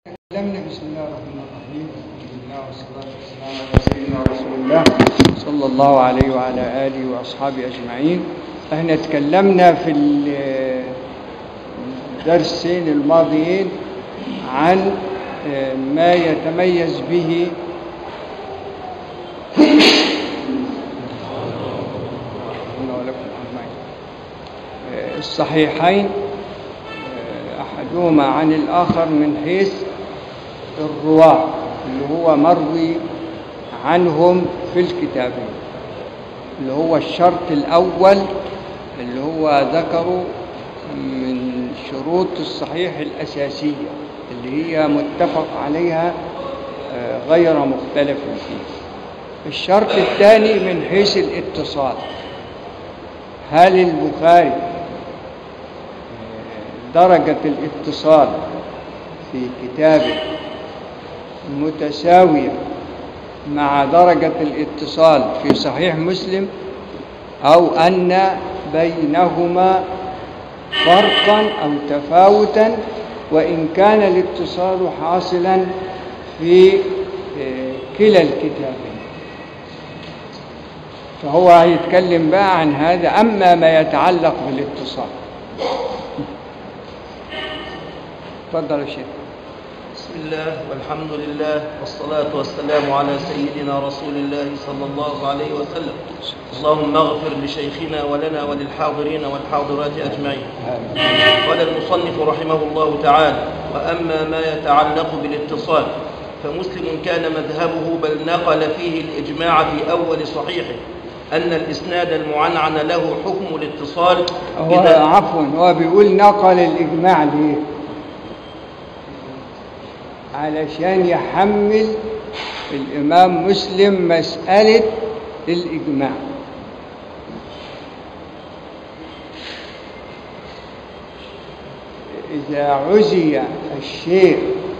تكلمنا بسم الله الرحمن الرحيم الحمد لله والصلاة والسلام على سيدنا رسول الله صلى الله عليه وعلى آله وأصحابه أجمعين احنا تكلمنا في الدرسين الماضيين عن ما يتميز به الصحيحين أحدهما عن الآخر من حيث الرواة اللي هو مروي عنهم في الكتابين اللي هو الشرط الأول اللي هو ذكره من شروط الصحيح الأساسية اللي هي متفق عليها غير مختلف فيه الشرط الثاني من حيث الاتصال هل البخاري درجة الاتصال في كتابه متساوية مع درجة الاتصال في صحيح مسلم أو أن بينهما فرقا أو تفاوتا وإن كان الاتصال حاصلا في كلا الكتابين فهو هيتكلم بقى عن هذا أما ما يتعلق بالاتصال تفضل يا شيخ بسم الله والحمد لله والصلاة والسلام على سيدنا رسول الله صلى الله عليه وسلم اللهم اغفر لشيخنا ولنا وللحاضرين والحاضرات أجمعين قال المصنف رحمه الله تعالى وأما ما يتعلق بالاتصال فمسلم كان مذهبه بل نقل فيه الإجماع في أول صحيحه أن الإسناد المعنعن له حكم الاتصال هو عفوا هو بيقول نقل الإجماع ليه علشان يحمل الإمام مسلم مسألة الإجماع إذا عزي الشيء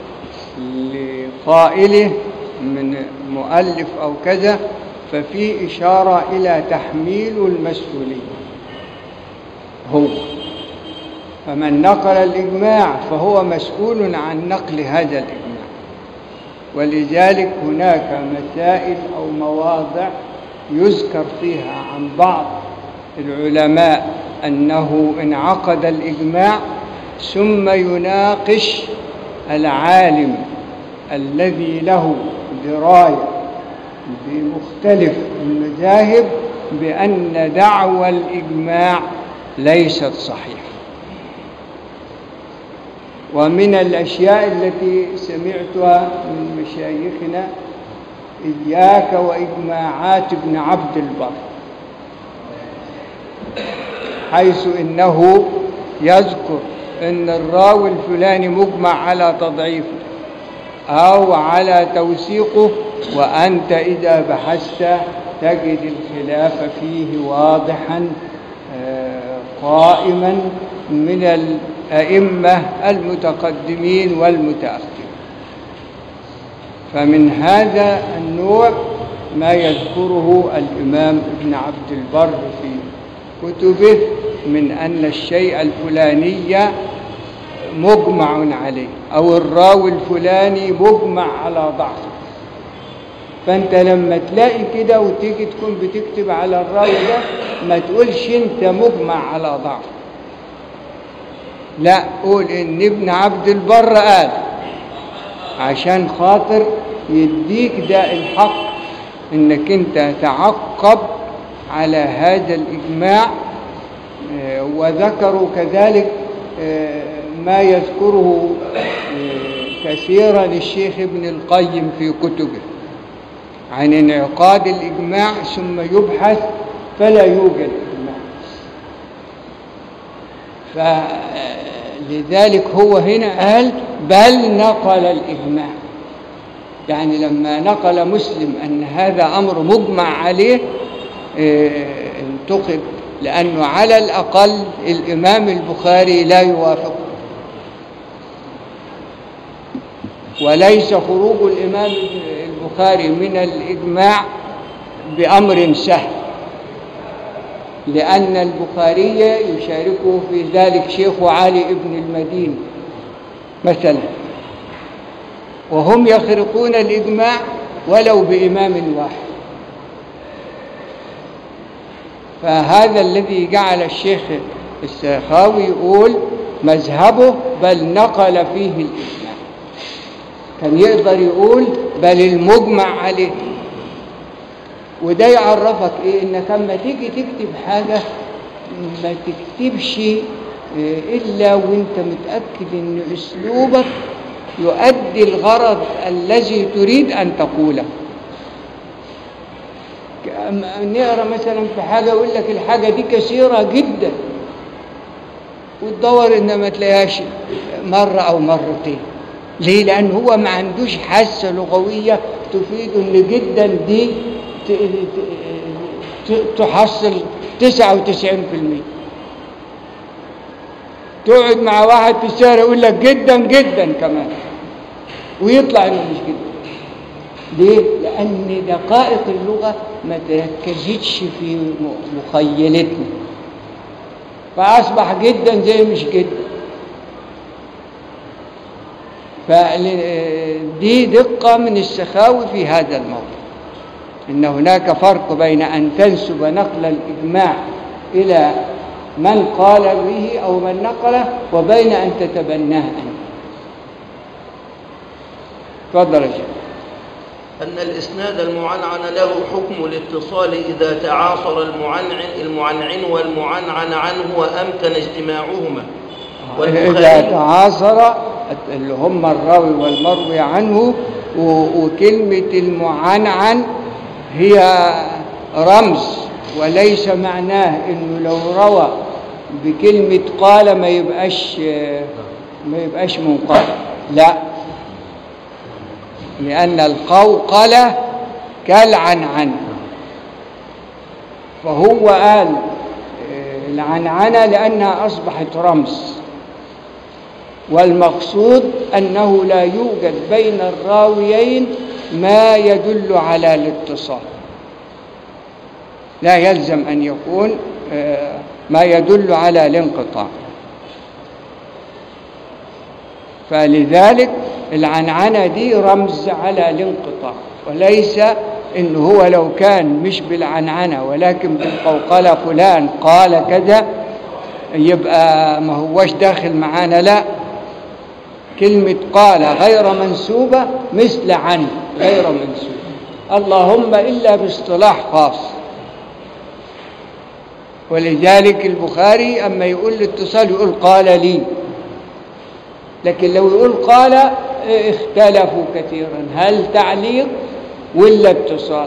لقائله من مؤلف أو كذا ففي إشارة إلى تحميل المسؤولية هو فمن نقل الإجماع فهو مسؤول عن نقل هذا الإجماع ولذلك هناك مسائل أو مواضع يذكر فيها عن بعض العلماء أنه انعقد الإجماع ثم يناقش العالم الذي له دراية بمختلف المذاهب بأن دعوى الإجماع ليست صحيحة ومن الأشياء التي سمعتها من مشايخنا إياك وإجماعات ابن عبد البر حيث إنه يذكر أن الراوي الفلاني مجمع على تضعيفه أو على توثيقه وأنت إذا بحثت تجد الخلاف فيه واضحا قائما من الأئمة المتقدمين والمتأخرين فمن هذا النوع ما يذكره الإمام ابن عبد البر في كتبه من أن الشيء الفلاني مجمع عليه أو الراوي الفلاني مجمع على ضعفه فأنت لما تلاقي كده وتيجي تكون بتكتب على الراوي ده ما تقولش أنت مجمع على ضعفه لا قول ان ابن عبد البر قال عشان خاطر يديك ده الحق انك انت تعقب على هذا الاجماع وذكروا كذلك ما يذكره كثيرا الشيخ ابن القيم في كتبه عن انعقاد الاجماع ثم يبحث فلا يوجد اجماع فلذلك هو هنا قال بل نقل الإجماع يعني لما نقل مسلم أن هذا أمر مجمع عليه انتقد لأنه على الأقل الإمام البخاري لا يوافقه وليس خروج الإمام البخاري من الإجماع بأمر سهل لأن البخاري يشاركه في ذلك شيخ علي ابن المدين مثلا وهم يخرقون الإجماع ولو بإمام واحد فهذا الذي جعل الشيخ السخاوي يقول مذهبه بل نقل فيه الإجماع كان يقدر يقول بل المجمع عليه وده يعرفك ايه انك لما تيجي تكتب حاجة ما تكتبش إيه، الا وانت متأكد ان اسلوبك يؤدي الغرض الذي تريد ان تقوله أما نقرا مثلا في حاجة يقول لك الحاجة دي كثيرة جدا وتدور ان ما تلاقيهاش مرة او مرتين ليه لان هو ما عندوش حاسة لغوية تفيد ان جدا دي ت- ت- ت- تحصل 99% تقعد مع واحد في الشارع يقول لك جدا جدا كمان ويطلع انه مش جدا ليه؟ لأن دقائق اللغة ما تركزتش في م- مخيلتنا فأصبح جدا زي مش جدا فدي دقة من السخاوي في هذا الموضوع إن هناك فرق بين أن تنسب نقل الإجماع إلى من قال به أو من نقله وبين أن تتبناه أنت تفضل يا شيخ أن الإسناد المعنعن له حكم الاتصال إذا تعاصر المعنعن المعنعن والمعنعن عنه وأمكن اجتماعهما إذا والبخاري تعاصر اللي هم الراوي والمروي عنه و- وكلمة المعنعن هي رمز وليس معناه انه لو روى بكلمة قال ما يبقاش ما يبقاش منقطع لا لأن القوقلة كالعنعن فهو قال آه، العنعنة لأنها أصبحت رمز والمقصود أنه لا يوجد بين الراويين ما يدل على الاتصال لا يلزم أن يكون آه، ما يدل على الانقطاع فلذلك العنعنة دي رمز على الانقطاع وليس إن هو لو كان مش بالعنعنة ولكن بالقوقلة فلان قال كذا يبقى ما هوش داخل معانا لا كلمة قال غير منسوبة مثل عن غير منسوبة اللهم إلا باصطلاح خاص ولذلك البخاري أما يقول الاتصال يقول قال لي لكن لو يقول قال اه، اختلفوا كثيرا هل تعليق ولا اتصال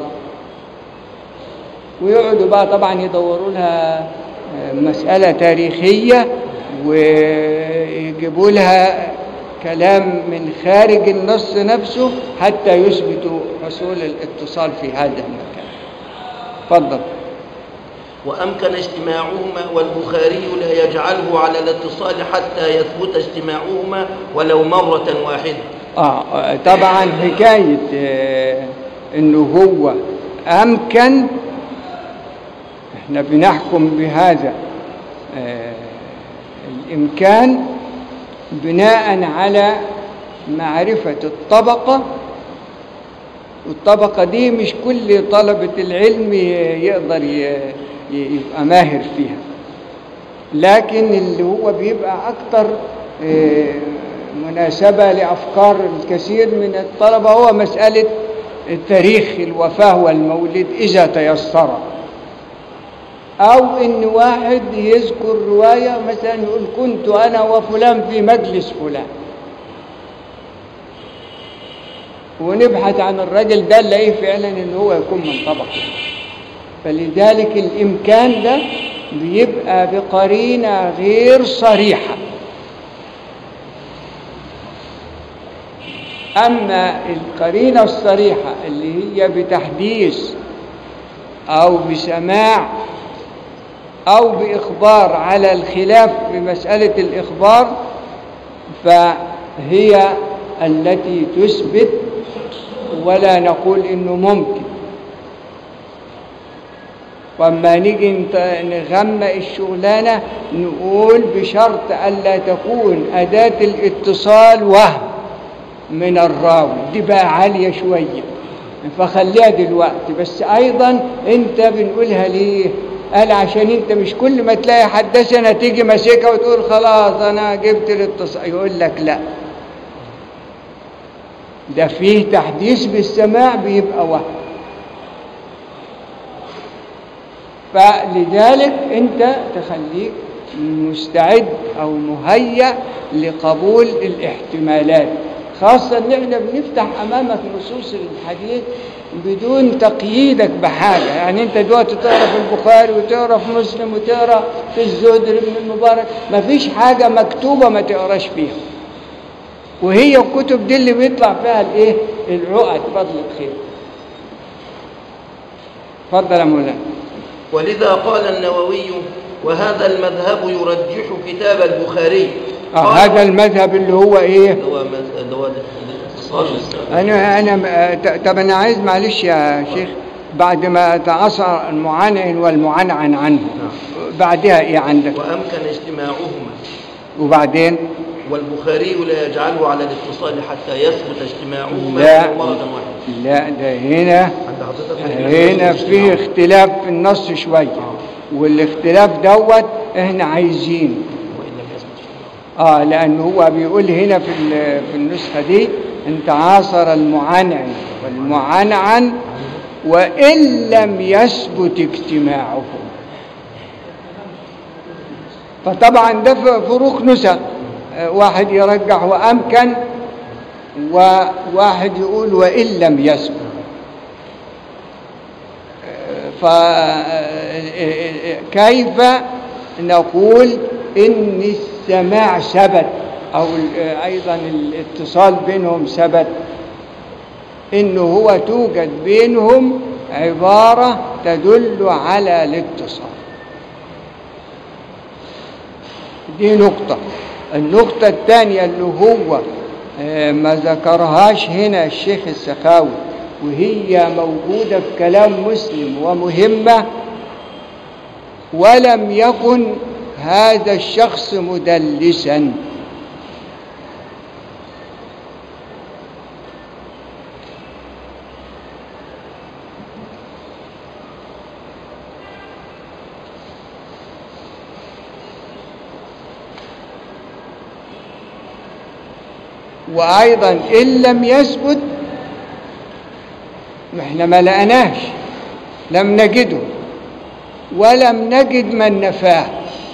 ويقعدوا بقى طبعا يدوروا لها اه، مسألة تاريخية ويجيبوا لها كلام من خارج النص نفسه حتى يثبتوا حصول الاتصال في هذا المكان تفضل وأمكن اجتماعهما والبخاري لا يجعله على الاتصال حتى يثبت اجتماعهما ولو مرة واحدة آه طبعا حكاية آه، إنه هو أمكن إحنا بنحكم بهذا آه، الإمكان بناء على معرفة الطبقة والطبقة دي مش كل طلبة العلم ي- يقدر ي- ي- يبقى ماهر فيها لكن اللي هو بيبقى أكتر آه، مناسبة لأفكار الكثير من الطلبة هو مسألة تاريخ الوفاة والمولد إذا تيسر أو إن واحد يذكر رواية مثلا يقول كنت أنا وفلان في مجلس فلان ونبحث عن الرجل ده نلاقيه فعلا إن هو يكون من طبقه فلذلك الإمكان ده بيبقى بقرينة غير صريحة أما القرينة الصريحة اللي هي بتحديث أو بسماع أو بإخبار على الخلاف في مسألة الإخبار فهي التي تثبت ولا نقول إنه ممكن وأما نيجي نت- نغمق الشغلانة نقول بشرط ألا تكون أداة الاتصال وهم من الراوي دي بقى عالية شوية فخليها دلوقتي بس أيضا أنت بنقولها ليه قال عشان أنت مش كل ما تلاقي حدثنا تيجي ماسكها وتقول خلاص أنا جبت الاتصال يقول لك لا ده فيه تحديث بالسماع بيبقى وهم فلذلك انت تخليك مستعد او مهيأ لقبول الاحتمالات خاصة ان احنا بنفتح امامك نصوص الحديث بدون تقييدك بحاجة يعني انت دلوقتي تقرا في البخاري وتقرا في مسلم وتقرا في الزهد بن المبارك مفيش حاجة مكتوبة ما تقراش فيها وهي الكتب دي اللي بيطلع فيها الايه العقد فضل الخير اتفضل يا مولانا ولذا قال النووي وهذا المذهب يرجح كتاب البخاري آه قال- هذا المذهب اللي هو ايه اللي هو مذ- اللي هو الاتصال بالسماع. انا انا ت- طب انا عايز معلش يا شيخ بعد ما تعاصر المعنعن والمعنعن عنه بعدها ايه عندك وأمكن اجتماعهما وبعدين والبخاري لا يجعله على الاتصال حتى يثبت اجتماعهما لا مرة واحدة لا ده هنا عند حضرتك هنا في اختلاف في النص شويه والاختلاف دوت احنا عايزينه وإن لم يثبت اجتماعهما اه لان هو بيقول هنا في ال- في النسخه دي ان تعاصر المعنعن والمعنعن وان لم يثبت اجتماعهم فطبعا ده ف- فروق نسخ آه، واحد يرجح وامكن وواحد يقول وان لم يثبت فكيف نقول ان السماع ثبت او ال- ايضا الاتصال بينهم ثبت انه هو توجد بينهم عباره تدل على الاتصال دي نقطه النقطه الثانيه اللي هو آه، ما ذكرهاش هنا الشيخ السخاوي وهي موجودة في كلام مسلم ومهمة ولم يكن هذا الشخص مدلسا وأيضا إن لم يثبت احنا ما لقناش لم نجده ولم نجد من نفاه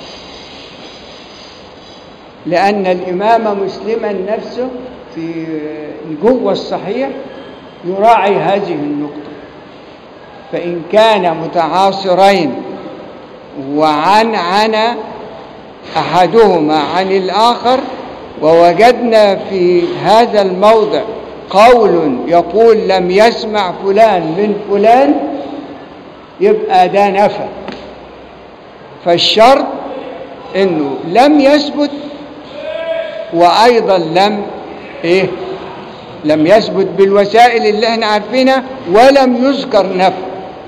لأن الإمام مسلما نفسه في جوه الصحيح يراعي هذه النقطة فإن كان متعاصرين وعنعن أحدهما عن الآخر ووجدنا في هذا الموضع قول يقول لم يسمع فلان من فلان يبقى ده نفى فالشرط انه لم يثبت وايضا لم ايه لم يثبت بالوسائل اللي احنا عارفينها ولم يذكر نفى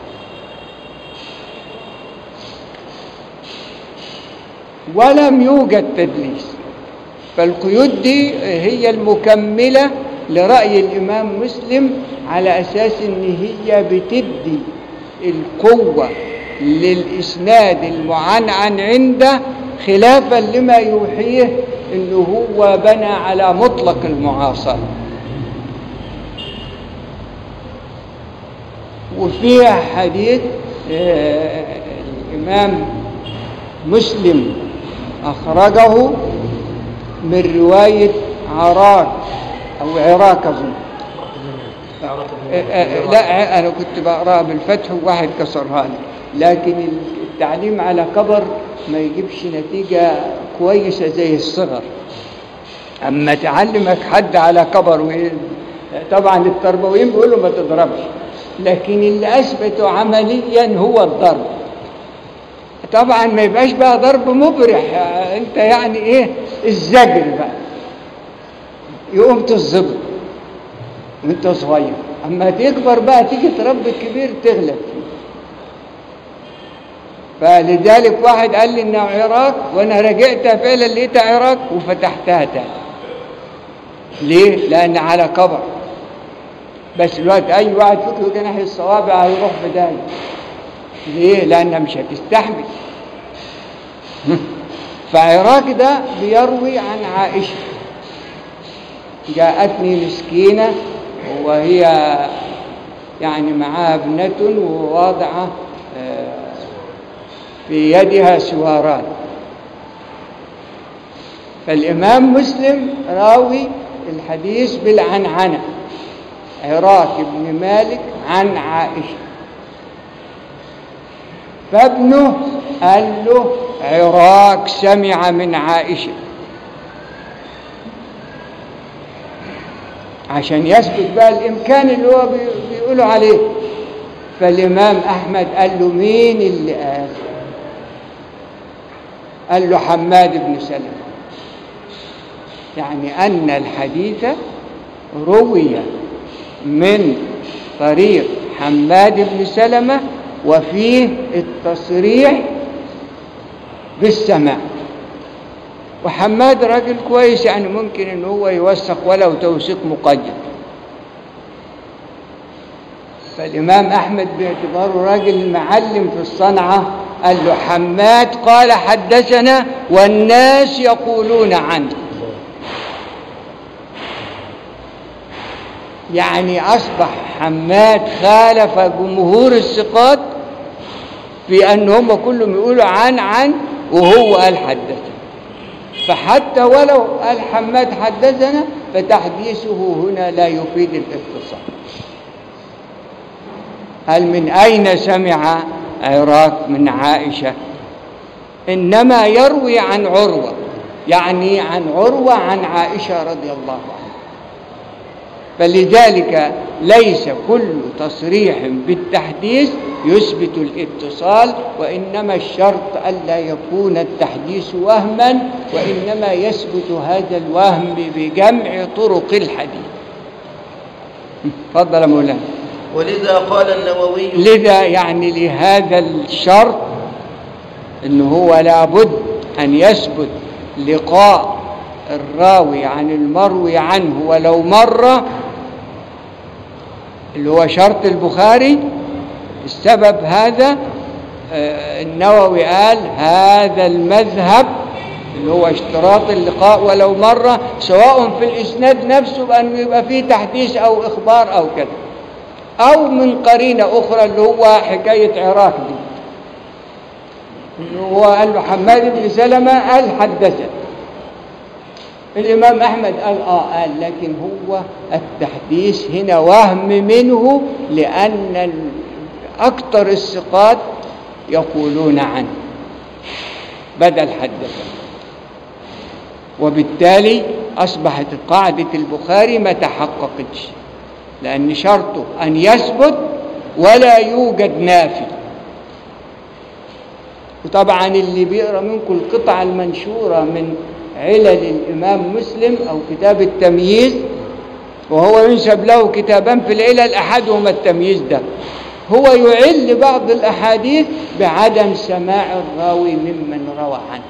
ولم يوجد تدليس فالقيود دي هي المكملة لرأي الإمام مسلم على أساس إن هي بتدي القوة للإسناد المعنعن عنده خلافا لما يوحيه إنه هو بنى على مطلق المعاصرة وفيها حديث آه، الإمام مسلم أخرجه من رواية عراك أو عراك أظن آه، آه، لا أنا كنت بقرأها بالفتح وواحد كسرها لي لكن التعليم على كبر ما يجيبش نتيجة كويسة زي الصغر أما تعلمك حد على كبر و- طبعا التربويين بيقولوا ما تضربش لكن اللي أثبته عمليا هو الضرب طبعا ما يبقاش بقى ضرب مبرح انت يعني ايه الزجر بقى يقوم تظبط وانت صغير اما تكبر بقى تيجي تربي الكبير تغلب فيه فلذلك واحد قال لي انها عراق وانا رجعتها فعلا لقيتها عراق وفتحتها تاني ليه؟ لأن على كبر بس الوقت أي واحد فكره جناح الصوابع هيروح بداية ليه؟ لأنها مش هتستحمل فعراك ده بيروي عن عائشة جاءتني مسكينة وهي يعني معها ابنة وواضعة آه، في يدها سواران فالإمام مسلم راوي الحديث بالعنعنة عراك بن مالك عن عائشة فابنه قال له عراك سمع من عائشة عشان يثبت بقى الإمكان اللي هو بي- بيقولوا عليه فالإمام أحمد قال له مين اللي قال قال له حماد بن سلمة يعني أن الحديث روي من طريق حماد بن سلمة وفيه التصريح بالسماع وحماد راجل كويس يعني ممكن ان هو يوثق ولو توثيق مقدم فالامام احمد باعتباره راجل معلم في الصنعه قال له حماد قال حدثنا والناس يقولون عنه يعني اصبح حماد خالف جمهور الثقات في ان هم كلهم يقولوا عن عن وهو قال حدثنا فحتى ولو قال حماد حدثنا فتحديثه هنا لا يفيد الاتصال قال من أين سمع عراك من عائشة إنما يروي عن عروة يعني عن عروة عن عائشة رضي الله عنها فلذلك ليس كل تصريح بالتحديث يثبت الاتصال وإنما الشرط ألا يكون التحديث وهما وإنما يثبت هذا الوهم بجمع طرق الحديث تفضل يا مولانا ولذا قال النووي لذا يعني لهذا الشرط انه هو لابد ان يثبت لقاء الراوي عن المروي عنه ولو مرة اللي هو شرط البخاري السبب هذا آه، النووي قال هذا المذهب اللي هو اشتراط اللقاء ولو مرة سواء في الإسناد نفسه بأنه يبقى فيه تحديث أو إخبار أو كذا أو من قرينة أخرى اللي هو حكاية عراق دي اللي هو قال له حماد بن سلمة قال حدثنا الإمام أحمد قال آه قال لكن هو التحديث هنا وهم منه لأن ال- أكثر الثقات يقولون عنه بدل حدثنا وبالتالي أصبحت قاعدة البخاري ما تحققتش لأن شرطه أن يثبت ولا يوجد نافي وطبعا اللي بيقرأ منكم القطعة المنشورة من علل الإمام مسلم أو كتاب التمييز وهو ينسب له كتابان في العلل أحدهما التمييز ده هو يعل بعض الأحاديث بعدم سماع الراوي ممن روى عنه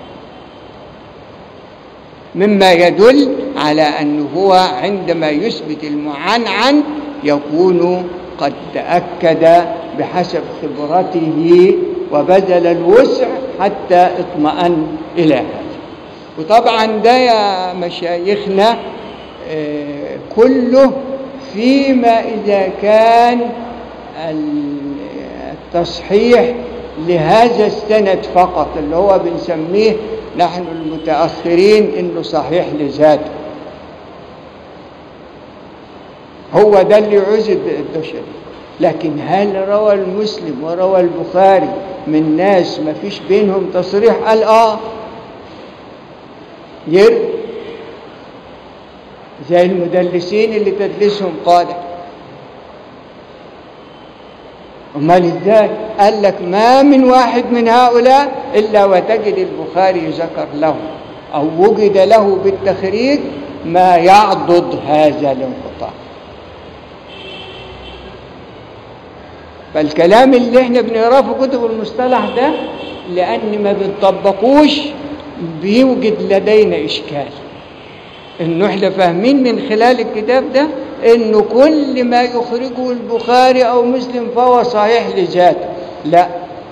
مما يدل على أنه هو عندما يثبت المعنعن يكون قد تأكد بحسب خبرته وبذل الوسع حتى اطمأن إلى هذا وطبعا ده يا مشايخنا آه، كله فيما إذا كان ال- التصحيح لهذا السند فقط اللي هو بنسميه نحن المتأخرين إنه صحيح لذاته هو ده اللي يعوز الدشري لكن هل روى المسلم وروى البخاري من ناس ما فيش بينهم تصريح قال اه ير زي المدلسين اللي تدلسهم قادح امال ازاي قال لك ما من واحد من هؤلاء الا وتجد البخاري ذكر له او وجد له بالتخريج ما يعضد هذا الانقطاع فالكلام اللي احنا بنقراه في كتب المصطلح ده لان ما بنطبقوش بيوجد لدينا اشكال انه احنا فاهمين من خلال الكتاب ده انه كل ما يخرجه البخاري او مسلم فهو صحيح لذاته لا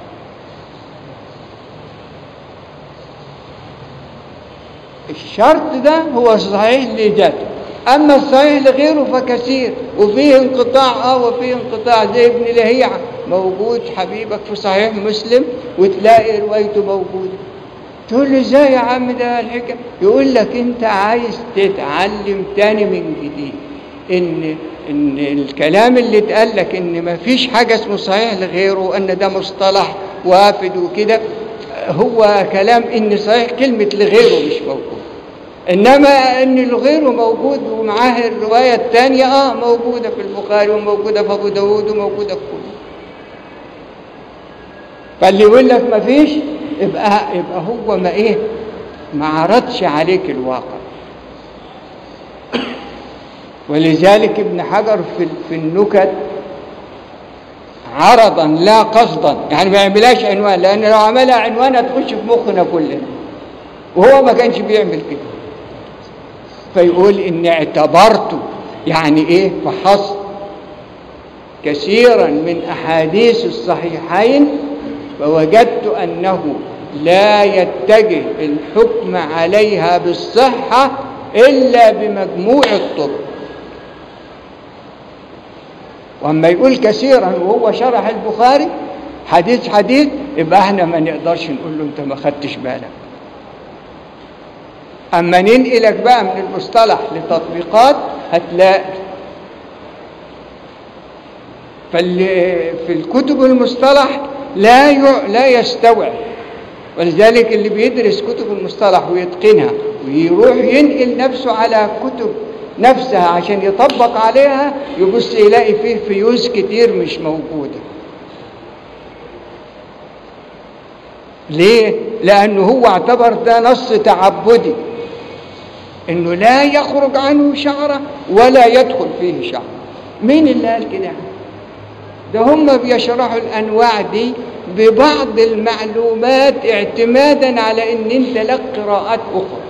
الشرط ده هو صحيح لذاته اما الصحيح لغيره فكثير وفيه انقطاع اه وفيه انقطاع زي ابن لهيعة موجود حبيبك في صحيح مسلم وتلاقي روايته موجوده تقول له ازاي يا عم ده الحكم يقول لك انت عايز تتعلم تاني من جديد ان ان الكلام اللي اتقال لك ان ما فيش حاجه اسمه صحيح لغيره ان ده مصطلح وافد وكده هو كلام ان صحيح كلمه لغيره مش موجود انما ان لغيره موجود ومعاه الروايه الثانيه اه موجوده في البخاري وموجوده في ابو داود وموجوده في كله فاللي يقول لك ما فيش يبقى يبقى هو ما ايه ما عرضش عليك الواقع ولذلك ابن حجر في في النكت عرضا لا قصدا يعني ما يعملهاش عنوان لان لو عملها عنوان هتخش في مخنا كلنا وهو ما كانش بيعمل كده فيقول اني اعتبرت يعني ايه فحصت كثيرا من احاديث الصحيحين فوجدت انه لا يتجه الحكم عليها بالصحه الا بمجموع الطرق واما يقول كثيرا وهو شرح البخاري حديث حديث يبقى احنا ما نقدرش نقول له انت ما خدتش بالك اما ننقلك بقى من المصطلح لتطبيقات هتلاقي فاللي في الكتب المصطلح لا ي... لا يستوعب ولذلك اللي بيدرس كتب المصطلح ويتقنها ويروح ينقل نفسه على كتب نفسها عشان يطبق عليها يبص يلاقي فيه فيوز كتير مش موجودة ليه؟ لأنه هو اعتبر ده نص تعبدي انه لا يخرج عنه شعره ولا يدخل فيه شعره مين اللي قال كده ده هم بيشرحوا الانواع دي ببعض المعلومات اعتمادا على ان انت لك قراءات اخرى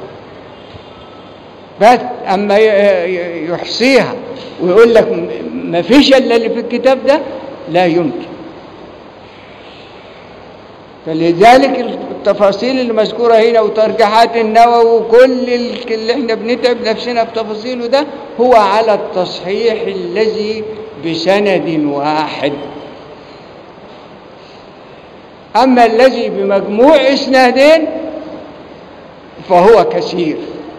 بس اما يحصيها ويقول لك ما فيش الا اللي في الكتاب ده لا يمكن فلذلك التفاصيل اللي مذكوره هنا وترجيحات النووي وكل اللي احنا بنتعب نفسنا بتفاصيله ده هو على التصحيح الذي بسند واحد اما الذي بمجموع اسنادين فهو كثير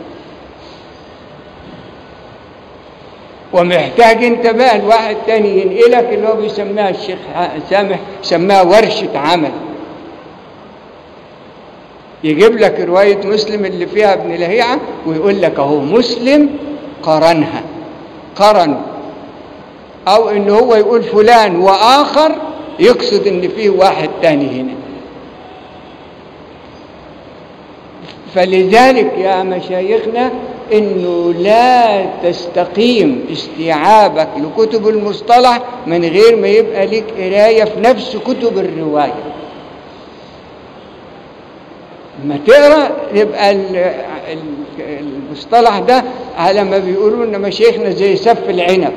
ومحتاج انت بقى الواحد تاني ينقلك اللي هو بيسميها الشيخ سامح سماها ورشة عمل يجيب لك رواية مسلم اللي فيها ابن لهيعة ويقول لك اهو مسلم قرنها قرنوا او ان هو يقول فلان واخر يقصد ان فيه واحد تاني هنا فلذلك يا مشايخنا انه لا تستقيم استيعابك لكتب المصطلح من غير ما يبقى لك قرايه في نفس كتب الروايه لما تقرا يبقى المصطلح ده على ما بيقولوا ان مشايخنا زي سف العنب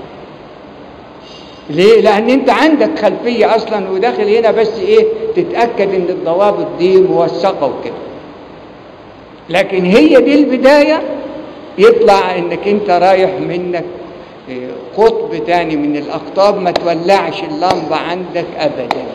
ليه؟ لأن أنت عندك خلفية أصلا وداخل هنا بس إيه تتأكد إن الضوابط دي موثقة وكده. لكن هي دي البداية يطلع إنك أنت رايح منك قطب تاني من الأقطاب ما تولعش اللمبة عندك أبدا.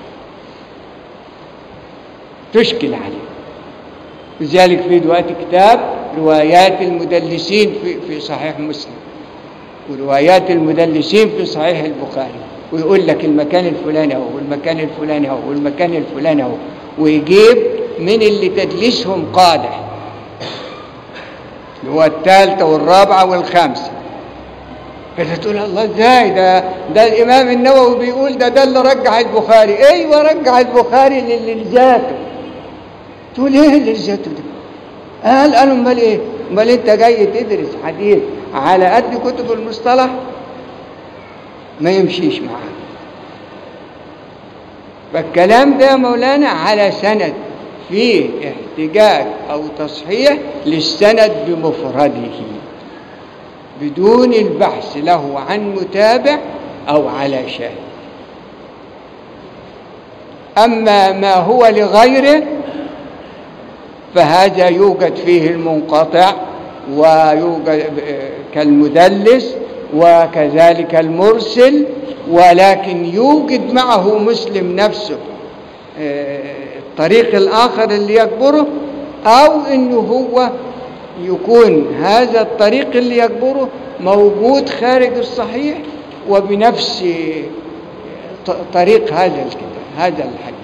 تشكل عليه. لذلك في دلوقتي كتاب روايات المدلسين في في صحيح مسلم. وروايات المدلسين في صحيح البخاري ويقول لك المكان الفلاني اهو والمكان الفلاني اهو والمكان الفلاني اهو ويجيب من اللي تدليسهم قادح اللي هو الثالثة والرابعة والخامسة كده تقول الله ازاي ده ده الامام النووي بيقول ده ده اللي رجع البخاري ايوه رجع البخاري لذاته تقول ايه اللي لذاته ده قال قالوا امال ايه امال انت جاي تدرس حديث على قد كتب المصطلح ما يمشيش معاه فالكلام ده يا مولانا على سند فيه احتجاج أو تصحيح للسند بمفرده بدون البحث له عن متابع أو على شاهد أما ما هو لغيره فهذا يوجد فيه المنقطع ويوجد كالمدلس وكذلك المرسل ولكن يوجد معه مسلم نفسه الطريق الآخر اللي يكبره أو أنه هو يكون هذا الطريق اللي يكبره موجود خارج الصحيح وبنفس طريق هذا الكتاب هذا الحديث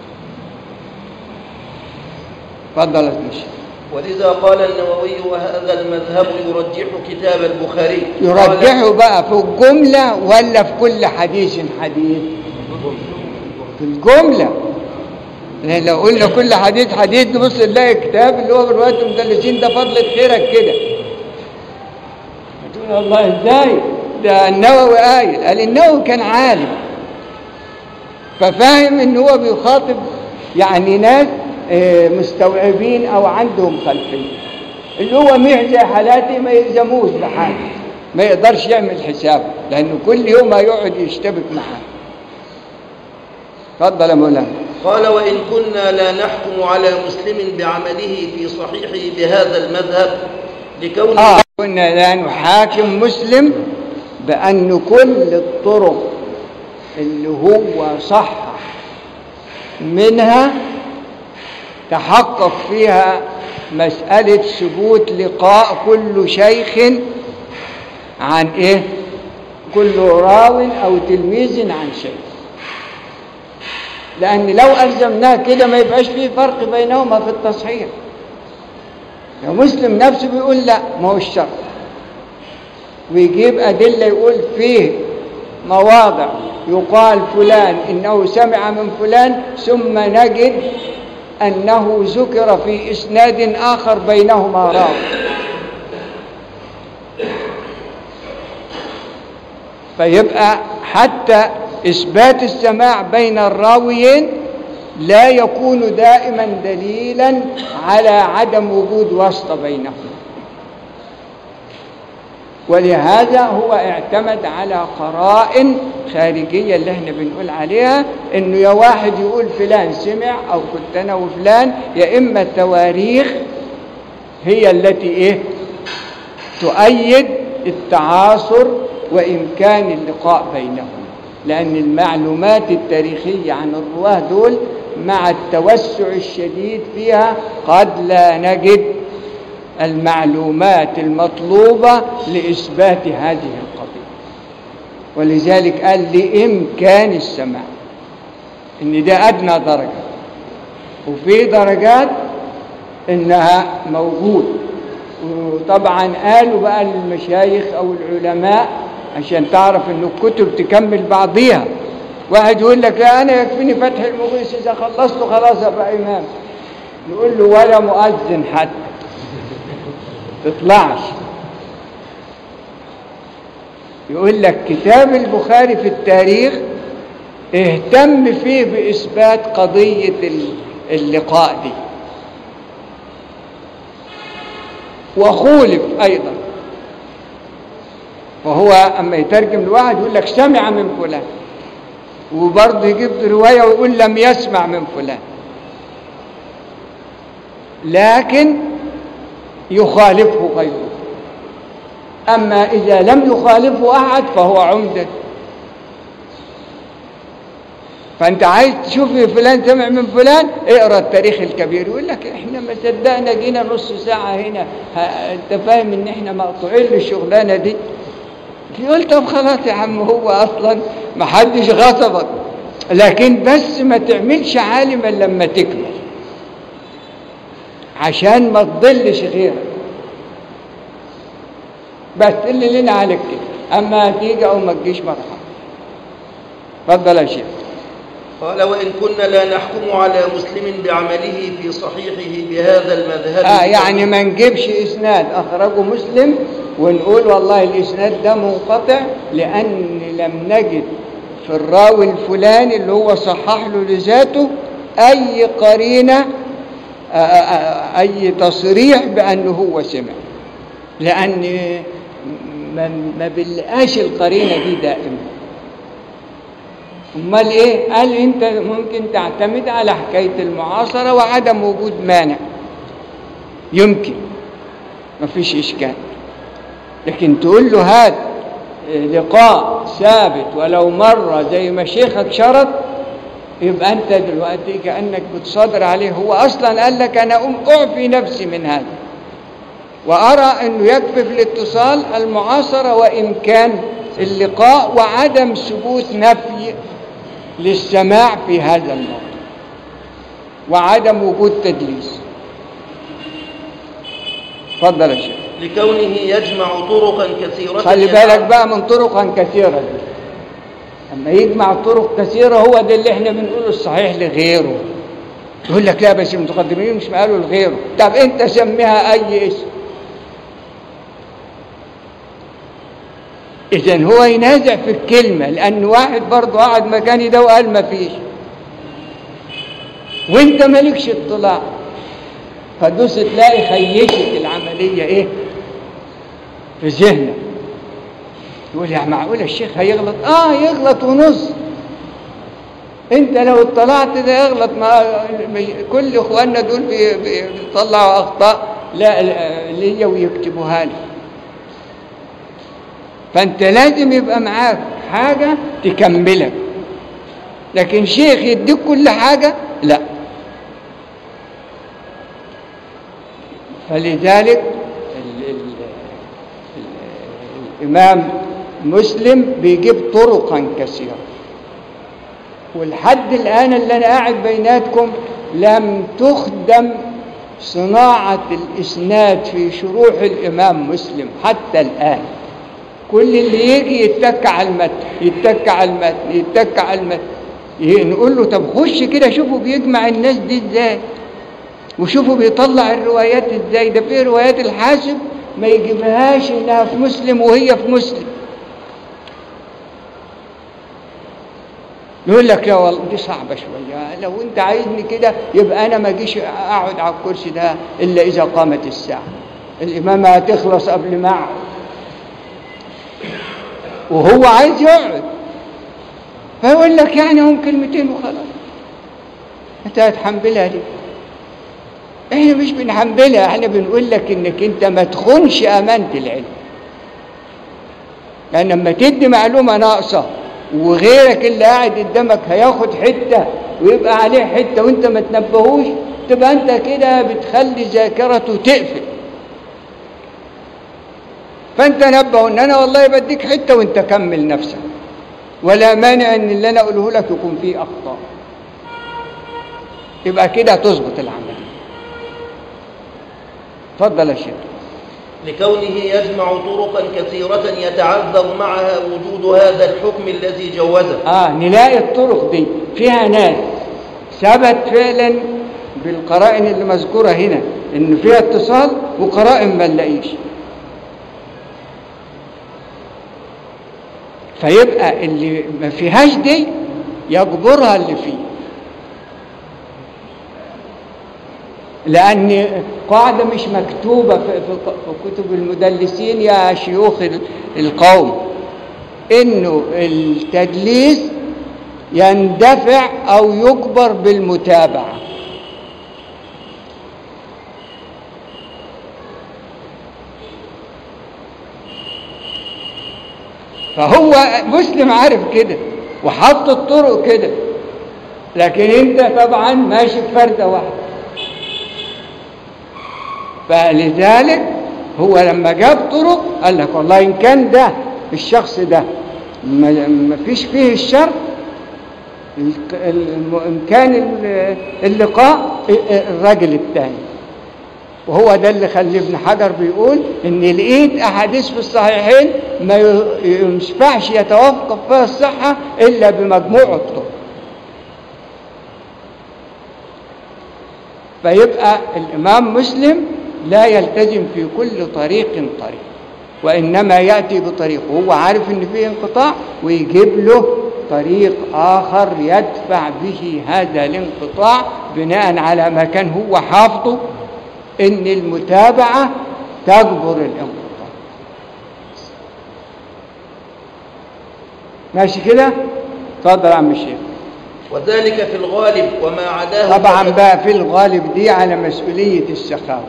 تفضل مشي ولذا قال النووي وهذا المذهب يرجح كتاب البخاري يرجحه بقى في الجملة ولا في كل حديث حديث في الجملة لأن لو قلنا كل حديث حديث نبص نلاقي كتاب اللي هو رواية المدلسين ده فضلة خيرك كده تقول والله ازاي ده النووي قايل قال النووي كان عالم ففاهم ان هو بيخاطب يعني ناس مستوعبين او عندهم خلفيه اللي هو ميح زي حالاتي ما يلزموش بحاجه ما يقدرش يعمل حسابه لانه كل يوم هيقعد يشتبك معاه اتفضل يا مولانا قال وإن كنا لا نحكم على مسلم بعمله في صحيحه بهذا المذهب لكون آه كنا لا نحاكم مسلم بأن كل الطرق اللي هو صح منها تحقق فيها مسألة ثبوت لقاء كل شيخ عن إيه؟ كل راو أو تلميذ عن شيخ لأن لو ألزمناه كده ما يبقاش فيه فرق بينهما في التصحيح لو مسلم نفسه بيقول لا ما هو الشرط ويجيب أدلة يقول فيه مواضع يقال فلان إنه سمع من فلان ثم نجد أنه ذكر في إسناد آخر بينهما راوي فيبقى حتى إثبات السماع بين الراويين لا يكون دائما دليلا على عدم وجود واسطة بينهم ولهذا هو اعتمد على قرائن خارجية اللي احنا بنقول عليها انه يا واحد يقول فلان سمع او كنت انا وفلان يا اما التواريخ هي التي ايه تؤيد التعاصر وامكان اللقاء بينهم لأن المعلومات التاريخية عن الرواه دول مع التوسع الشديد فيها قد لا نجد المعلومات المطلوبة لإثبات هذه القضية ولذلك قال لإمكان السماع إن ده أدنى درجة وفي درجات إنها موجود وطبعا قالوا بقى للمشايخ أو العلماء عشان تعرف إن الكتب تكمل بعضيها واحد يقول لك لا أنا يكفيني فتح المغيث إذا خلصت خلاص أبقى إمام نقول له ولا مؤذن حتى تطلعش يقول لك كتاب البخاري في التاريخ اهتم فيه بإثبات قضية اللقاء دي وخولف أيضا وهو أما يترجم لواحد يقول لك سمع من فلان وبرضه يجيب رواية ويقول لم يسمع من فلان لكن يخالفه غيره أما إذا لم يخالفه أحد فهو عمدة فأنت عايز تشوف فلان سمع من فلان اقرأ التاريخ الكبير يقول لك احنا ما صدقنا جينا نص ساعة هنا انت فاهم ان احنا مقطوعين للشغلانة دي يقول طب خلاص يا عم هو اصلا ما حدش غصبك لكن بس ما تعملش عالما لما تكبر عشان ما تضلش غيرك بس اللي لنا عليك كده اما تيجي او ما تجيش مرحبا اتفضل يا شيخ قال وإن كنا لا نحكم على مسلم بعمله في صحيحه بهذا المذهب آه يعني ما نجيبش إسناد أخرجه مسلم ونقول والله الإسناد ده منقطع لأن لم نجد في الراوي الفلاني اللي هو صحح له لذاته أي قرينة آه، آه، أي تصريح بأنه هو سمع لأن ما, ما بنلقاش القرينة دي دائما امال ايه قال انت ممكن تعتمد على حكايه المعاصره وعدم وجود مانع يمكن ما فيش اشكال لكن تقول له هات لقاء ثابت ولو مره زي ما شيخك شرط يبقى انت دلوقتي كانك بتصادر عليه هو اصلا قال لك انا أم اعفي نفسي من هذا وارى انه يكفي في الاتصال المعاصره وامكان اللقاء وعدم ثبوت نفي للسماع في هذا الموضوع وعدم وجود تدليس تفضل يا شيخ لكونه يجمع طرقا كثيرة خلي يتع- بالك بقى من طرقا كثيرة دي لما يجمع طرق كثيرة هو ده اللي احنا بنقوله الصحيح لغيره يقول لك لا بس المتقدمين مش قالوا لغيره طب انت سميها اي اسم اذا هو ينازع في الكلمة لان واحد برضه قعد مكاني ده وقال ما فيش وانت مالكش اطلاع فدوس تلاقي خيشت العملية ايه في ذهنك يقول يا معقول الشيخ هيغلط اه يغلط ونص انت لو اطلعت ده يغلط ما كل اخواننا دول بي- بي- بيطلعوا اخطاء لا ليا ويكتبوها لي فانت لازم يبقى معاك حاجه تكملك لكن شيخ يديك كل حاجه لا فلذلك ال ال ال الإمام مسلم بيجيب طرقا كثيرة ولحد الآن اللي أنا قاعد بيناتكم لم تخدم صناعة الإسناد في شروح الإمام مسلم حتى الآن كل اللي يجي يتك على المتن يتك على المتن يتك على المتن ي- نقول له طب خش كده شوفوا بيجمع الناس دي ازاي وشوفوا بيطلع الروايات ازاي ده في روايات الحاسب ما يجيبهاش انها في مسلم وهي في مسلم يقول لك لا والله دي صعبه شويه لو انت عايزني كده يبقى انا ما اجيش اقعد على الكرسي ده الا اذا قامت الساعه الامامه هتخلص قبل ما اقعد وهو عايز يقعد فيقول لك يعني هم كلمتين وخلاص انت هتحملها ليه احنا مش بنحملها احنا بنقول لك انك انت ما تخونش امانه العلم لان لما تدي معلومه ناقصه وغيرك اللي قاعد قدامك هياخد حته ويبقى عليه حته وانت ما تنبهوش تبقى انت كده بتخلي ذاكرته تقفل فانت نبه ان انا والله بديك حته وانت كمل نفسك ولا مانع ان اللي انا اقوله لك يكون فيه اخطاء يبقى كده تظبط العمل اتفضل يا شيخ لكونه يجمع طرقا كثيرة يتعذر معها وجود هذا الحكم الذي جوزه اه نلاقي الطرق دي فيها ناس ثبت فعلا بالقرائن اللي مذكوره هنا ان فيها اتصال وقرائن ما نلاقيش فيبقى اللي ما فيهاش دي يجبرها اللي فيه لأن قاعدة مش مكتوبة في, في, في كتب المدلسين يا شيوخ ال- القوم إنه التدليس يندفع أو يجبر بالمتابعة فهو مسلم عارف كده وحط الطرق كده لكن انت طبعا ماشي بفردة واحدة فلذلك هو لما جاب طرق قال لك والله ان كان ده الشخص ده ما ما فيش فيه الشر الك- الم- ان كان ال- اللقاء الراجل الثاني وهو ده اللي خلي ابن حجر بيقول ان لقيت احاديث في الصحيحين ما ي- ينفعش يتوقف فيها الصحه الا بمجموع الطرق فيبقى الامام مسلم لا يلتزم في كل طريق طريق وانما ياتي بطريق وهو عارف ان فيه انقطاع ويجيب له طريق آخر يدفع به هذا الانقطاع بناء على ما كان هو حافظه إن المتابعة تجبر الانقطاع ماشي كده؟ اتفضل يا عم الشيخ وذلك في الغالب وما عداه طبعا فقد- بقى في الغالب دي على مسؤولية السخاوة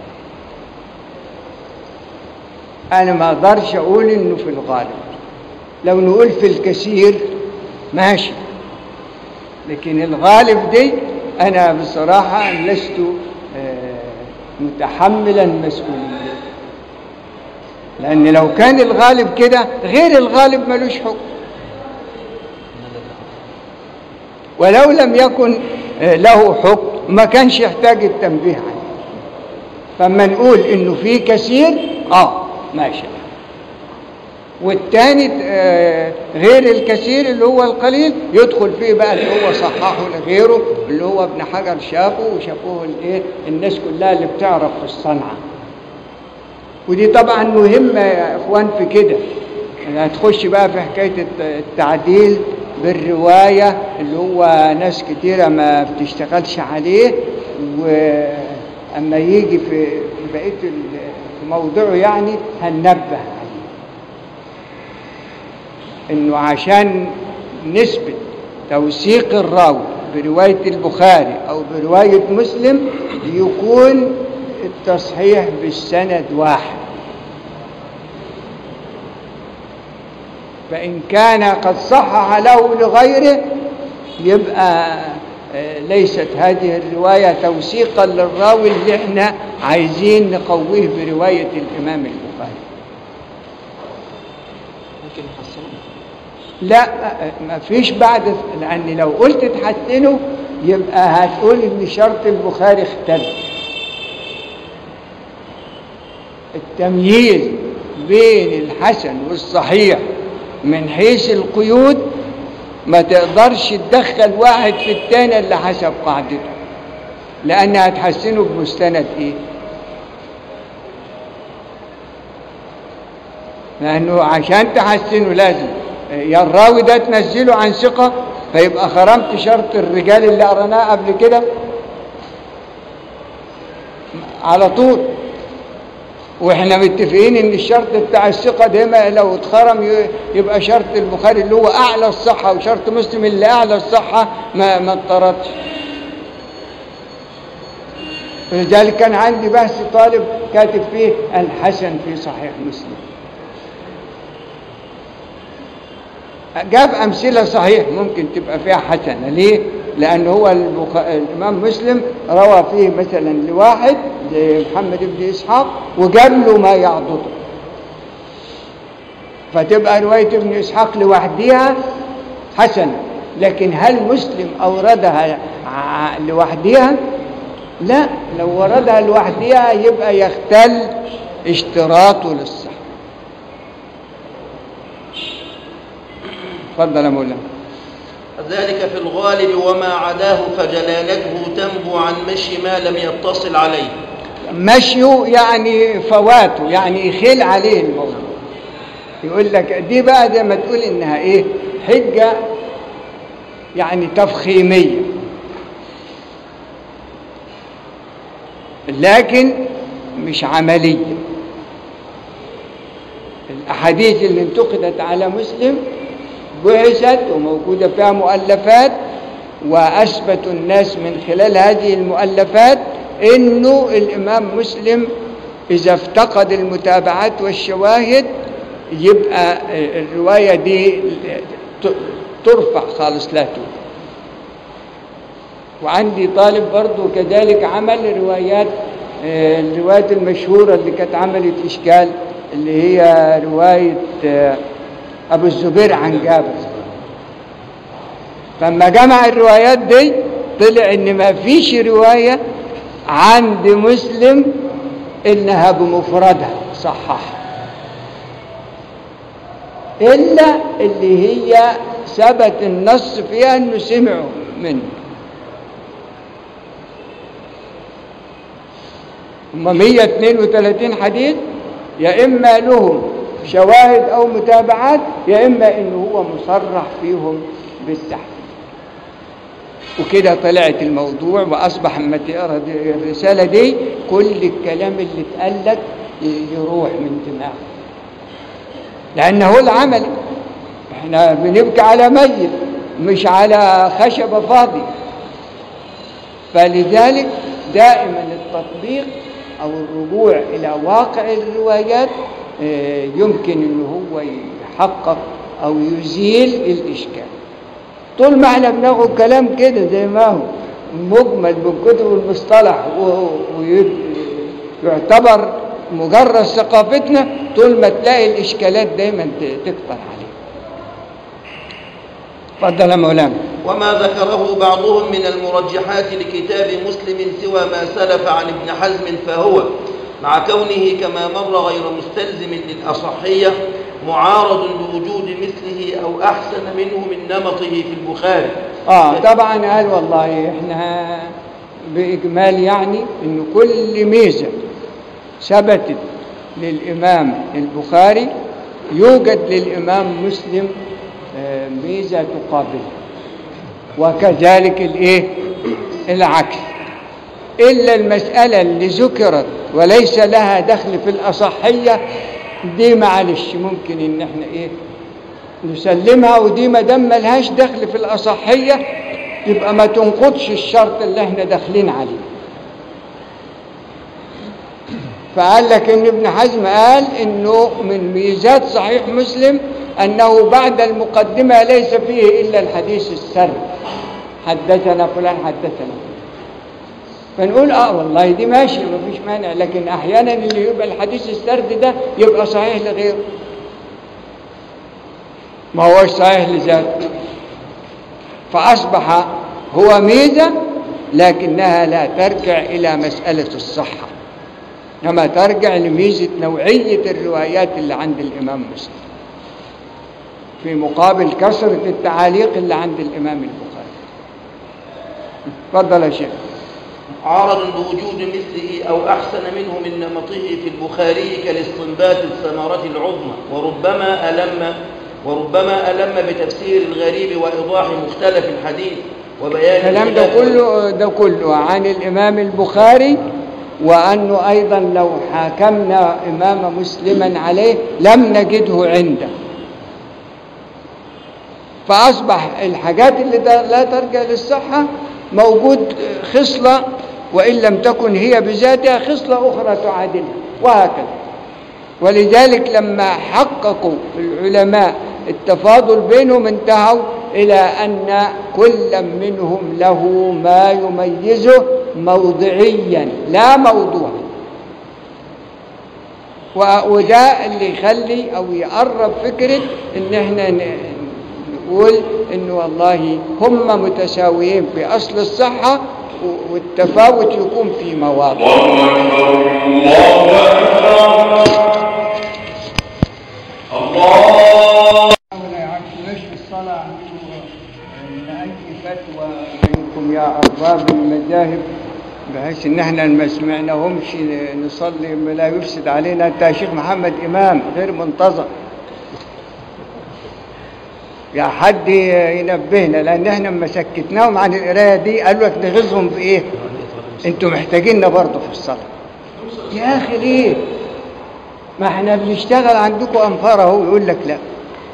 أنا ما أقدرش أقول إنه في الغالب لو نقول في الكثير ماشي لكن الغالب دي أنا بصراحة لست آه، متحملا مسؤولية لأن لو كان الغالب كده غير الغالب ملوش حكم ولو لم يكن آه، له حكم ما كانش يحتاج التنبيه عليه فما نقول انه في كثير اه ماشي والتاني آه، غير الكثير اللي هو القليل يدخل فيه بقى اللي هو صححه لغيره اللي هو ابن حجر شافه وشافوه الايه الناس كلها اللي بتعرف في الصنعه ودي طبعا مهمه يا اخوان في كده يعني هتخش بقى في حكايه الت- التعديل بالروايه اللي هو ناس كتيره ما بتشتغلش عليه واما يجي في في بقيه ال- في موضوعه يعني هننبه عليه انه عشان نثبت توثيق الراوي بروايه البخاري او بروايه مسلم يكون التصحيح بالسند واحد فإن كان قد صحح له لغيره يبقى آه، ليست هذه الرواية توثيقا للراوي اللي احنا عايزين نقويه برواية الإمام البخاري ممكن نحسنه لا ما فيش بعد لأن لو قلت تحسنه يبقى هتقول إن شرط البخاري اختلف التمييز بين الحسن والصحيح من حيث القيود ما تقدرش تدخل واحد في التاني اللي حسب قاعدته لأن هتحسنه بمستند إيه؟ لأنه عشان تحسنه لازم يا الراوي ده تنزله عن ثقة فيبقى خرمت شرط الرجال اللي قرناه قبل كده على طول واحنا متفقين ان الشرط بتاع الثقة ده ما لو اتخرم ي- يبقى شرط البخاري اللي هو اعلى الصحة وشرط مسلم اللي اعلى الصحة ما ما اضطردش ولذلك كان عندي بحث طالب كاتب فيه الحسن في صحيح مسلم جاب أمثلة صحيح ممكن تبقى فيها حسنة ليه؟ لأن هو البخ... الإمام مسلم روى فيه مثلا لواحد زي محمد بن إسحاق وجاب له ما يعضده فتبقى رواية ابن إسحاق لوحدها حسنة لكن هل مسلم أوردها ع- لوحدها؟ لا لو وردها لوحدها يبقى يختل اشتراطه للصحة اتفضل يا مولانا ذلك في الغالب وما عداه فجلالته تنبو عن مشي ما لم يتصل عليه مشيه يعني فواته يعني يخيل عليه الموضوع يقول لك دي بقى زي ما تقول انها ايه حجة يعني تفخيمية لكن مش عملية الأحاديث اللي انتقدت على مسلم بعثت وموجودة فيها مؤلفات وأثبت الناس من خلال هذه المؤلفات إنه الإمام مسلم إذا افتقد المتابعات والشواهد يبقى الرواية دي ترفع خالص لا توجد وعندي طالب برضو كذلك عمل روايات آه، الروايات المشهورة اللي كانت عملت إشكال اللي هي رواية آه، أبو الزبير عن جابر فلما جمع الروايات دي طلع إن ما فيش رواية عند مسلم إنها بمفردها صححها إلا اللي هي ثبت النص فيها إنه سمعوا منه هم 132 حديث يا إما لهم شواهد أو متابعات يا إما إنه هو مصرح فيهم بالتحقيق وكده طلعت الموضوع واصبح اما تقرا دي- الرساله دي كل الكلام اللي اتقال لك ي- يروح من دماغك لانه هو العمل احنا بنبكي على ميت مش على خشبه فاضيه فلذلك دائما التطبيق او الرجوع الى واقع الروايات آه، يمكن ان هو يحقق او يزيل الاشكال طول ما احنا بناخد كلام كده زي ما هو مجمل من كتب المصطلح ويعتبر مجرد ثقافتنا طول ما تلاقي الاشكالات دايما ت- تكتر عليه اتفضل يا مولانا وما ذكره بعضهم من المرجحات لكتاب مسلم سوى ما سلف عن ابن حزم فهو مع كونه كما مر غير مستلزم للأصحية معارض بوجود مثله أو أحسن منه من نمطه في البخاري اه طبعا قال والله احنا باجمال يعني ان كل ميزه ثبتت للامام البخاري يوجد للامام مسلم آه، ميزه تقابلها وكذلك الايه العكس الا المساله اللي ذكرت وليس لها دخل في الاصحيه دي معلش ممكن ان احنا ايه نسلمها ودي ما دام ملهاش دخل في الأصحية يبقى ما تنقضش الشرط اللي احنا داخلين عليه فقال لك ان ابن حزم قال انه من ميزات صحيح مسلم انه بعد المقدمة ليس فيه الا الحديث السر حدثنا فلان حدثنا فنقول اه والله دي ماشي ما فيش مانع لكن احيانا اللي يبقى الحديث السرد ده يبقى صحيح لغيره ما هوش صحيح لذاته فأصبح هو ميزة لكنها لا ترجع إلى مسألة الصحة إنما ترجع لميزة نوعية الروايات اللي عند الإمام مسلم في مقابل كثرة التعاليق اللي عند الإمام البخاري تفضل يا شيخ عارض بوجود مثله أو أحسن منه من نمطه في البخاري كالاستنبات الثمرة العظمى وربما ألم وربما ألم بتفسير الغريب وإيضاح مختلف الحديث وبيان الكلام ده خلاف- كله ده كله عن الإمام البخاري وأنه أيضا لو حاكمنا إمام مسلما عليه لم نجده عنده فأصبح الحاجات اللي ده لا ترجع للصحة موجود خصلة وإن لم تكن هي بذاتها خصلة أخرى تعادلها وهكذا ولذلك لما حققوا العلماء التفاضل بينهم انتهوا إلى أن كل منهم له ما يميزه موضعيا لا موضوعا و- وده اللي يخلي أو يقرب فكرة إن احنا ن- نقول إن والله هم متساويين في أصل الصحة و- والتفاوت يكون في مواضع ولا يعرفوناش في الصلاة عندكم إن أي فتوى منكم يا أرباب المذاهب بحيث إن إحنا ما سمعناهمش نصلي ما لا يفسد علينا أنت يا شيخ محمد إمام غير منتظم يا حد ينبهنا لأن إحنا لما سكتناهم عن القراية دي قالوا لك نغزهم بإيه؟ أنتوا محتاجيننا برضه في الصلاة يا أخي ليه؟ ما احنا بنشتغل عندكم أنفار أهو يقول لك لا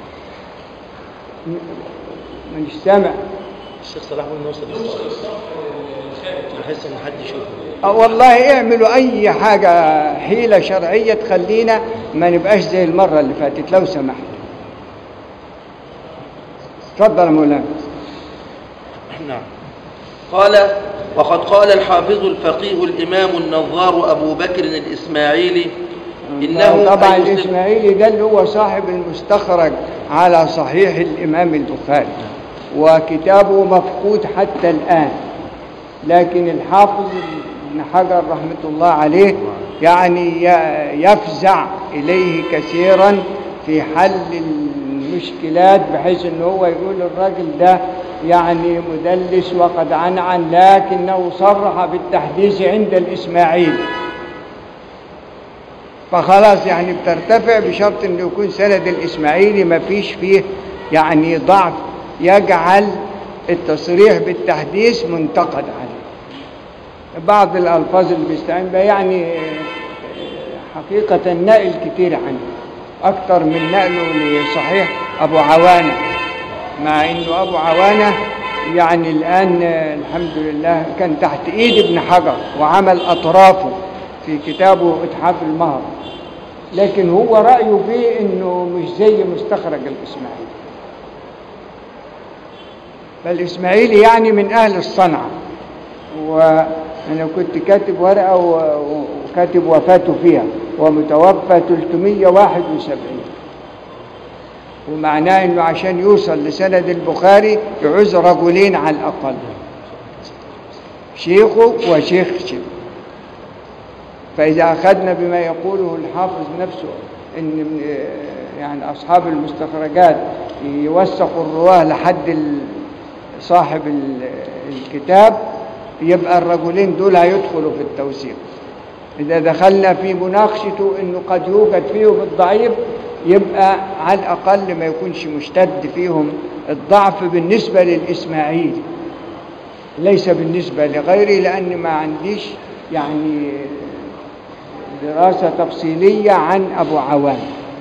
من السمع الشيخ صلاح بن نوصل بحس ان حد يشوفه أه والله اعملوا اي حاجة حيلة شرعية تخلينا ما نبقاش زي المرة اللي فاتت لو سمحت اتفضل يا مولانا نعم قال وقد قال الحافظ الفقيه الإمام النظار أبو بكر الإسماعيلي إنه طبعا أي مسلم- الاسماعيلي ده اللي هو صاحب المستخرج على صحيح الامام البخاري وكتابه مفقود حتى الان لكن الحافظ ابن حجر رحمه الله عليه يعني ي- يفزع اليه كثيرا في حل المشكلات بحيث ان هو يقول الراجل ده يعني مدلس وقد عنعن لكنه صرح بالتحديث عند الاسماعيلي فخلاص يعني بترتفع بشرط انه يكون سند الاسماعيلي ما فيش فيه يعني ضعف يجعل التصريح بالتحديث منتقد عليه بعض الالفاظ اللي بيستعين بها يعني حقيقة نقل كتير عنه أكتر من نقله لصحيح أبو عوانة مع إنه أبو عوانة يعني الآن الحمد لله كان تحت إيد ابن حجر وعمل أطرافه في كتابه إتحاف المهر لكن هو رأيه فيه إنه مش زي مستخرج الإسماعيلي فالإسماعيلي يعني من أهل الصنعة وأنا كنت كاتب ورقة و- وكاتب وفاته فيها ومتوفى 371 ومعناه انه عشان يوصل لسند البخاري يعوز رجلين على الاقل شيخه وشيخ شيخ فاذا اخذنا بما يقوله الحافظ نفسه ان من يعني اصحاب المستخرجات يوثقوا الرواه لحد ال- صاحب ال- الكتاب يبقى الرجلين دول هيدخلوا في التوثيق إذا دخلنا في مناقشته أنه قد يوجد فيهم الضعيف يبقى على الأقل ما يكونش مشتد فيهم الضعف بالنسبة للإسماعيلي ليس بالنسبة لغيري لأن ما عنديش يعني دراسة تفصيلية عن أبو عوان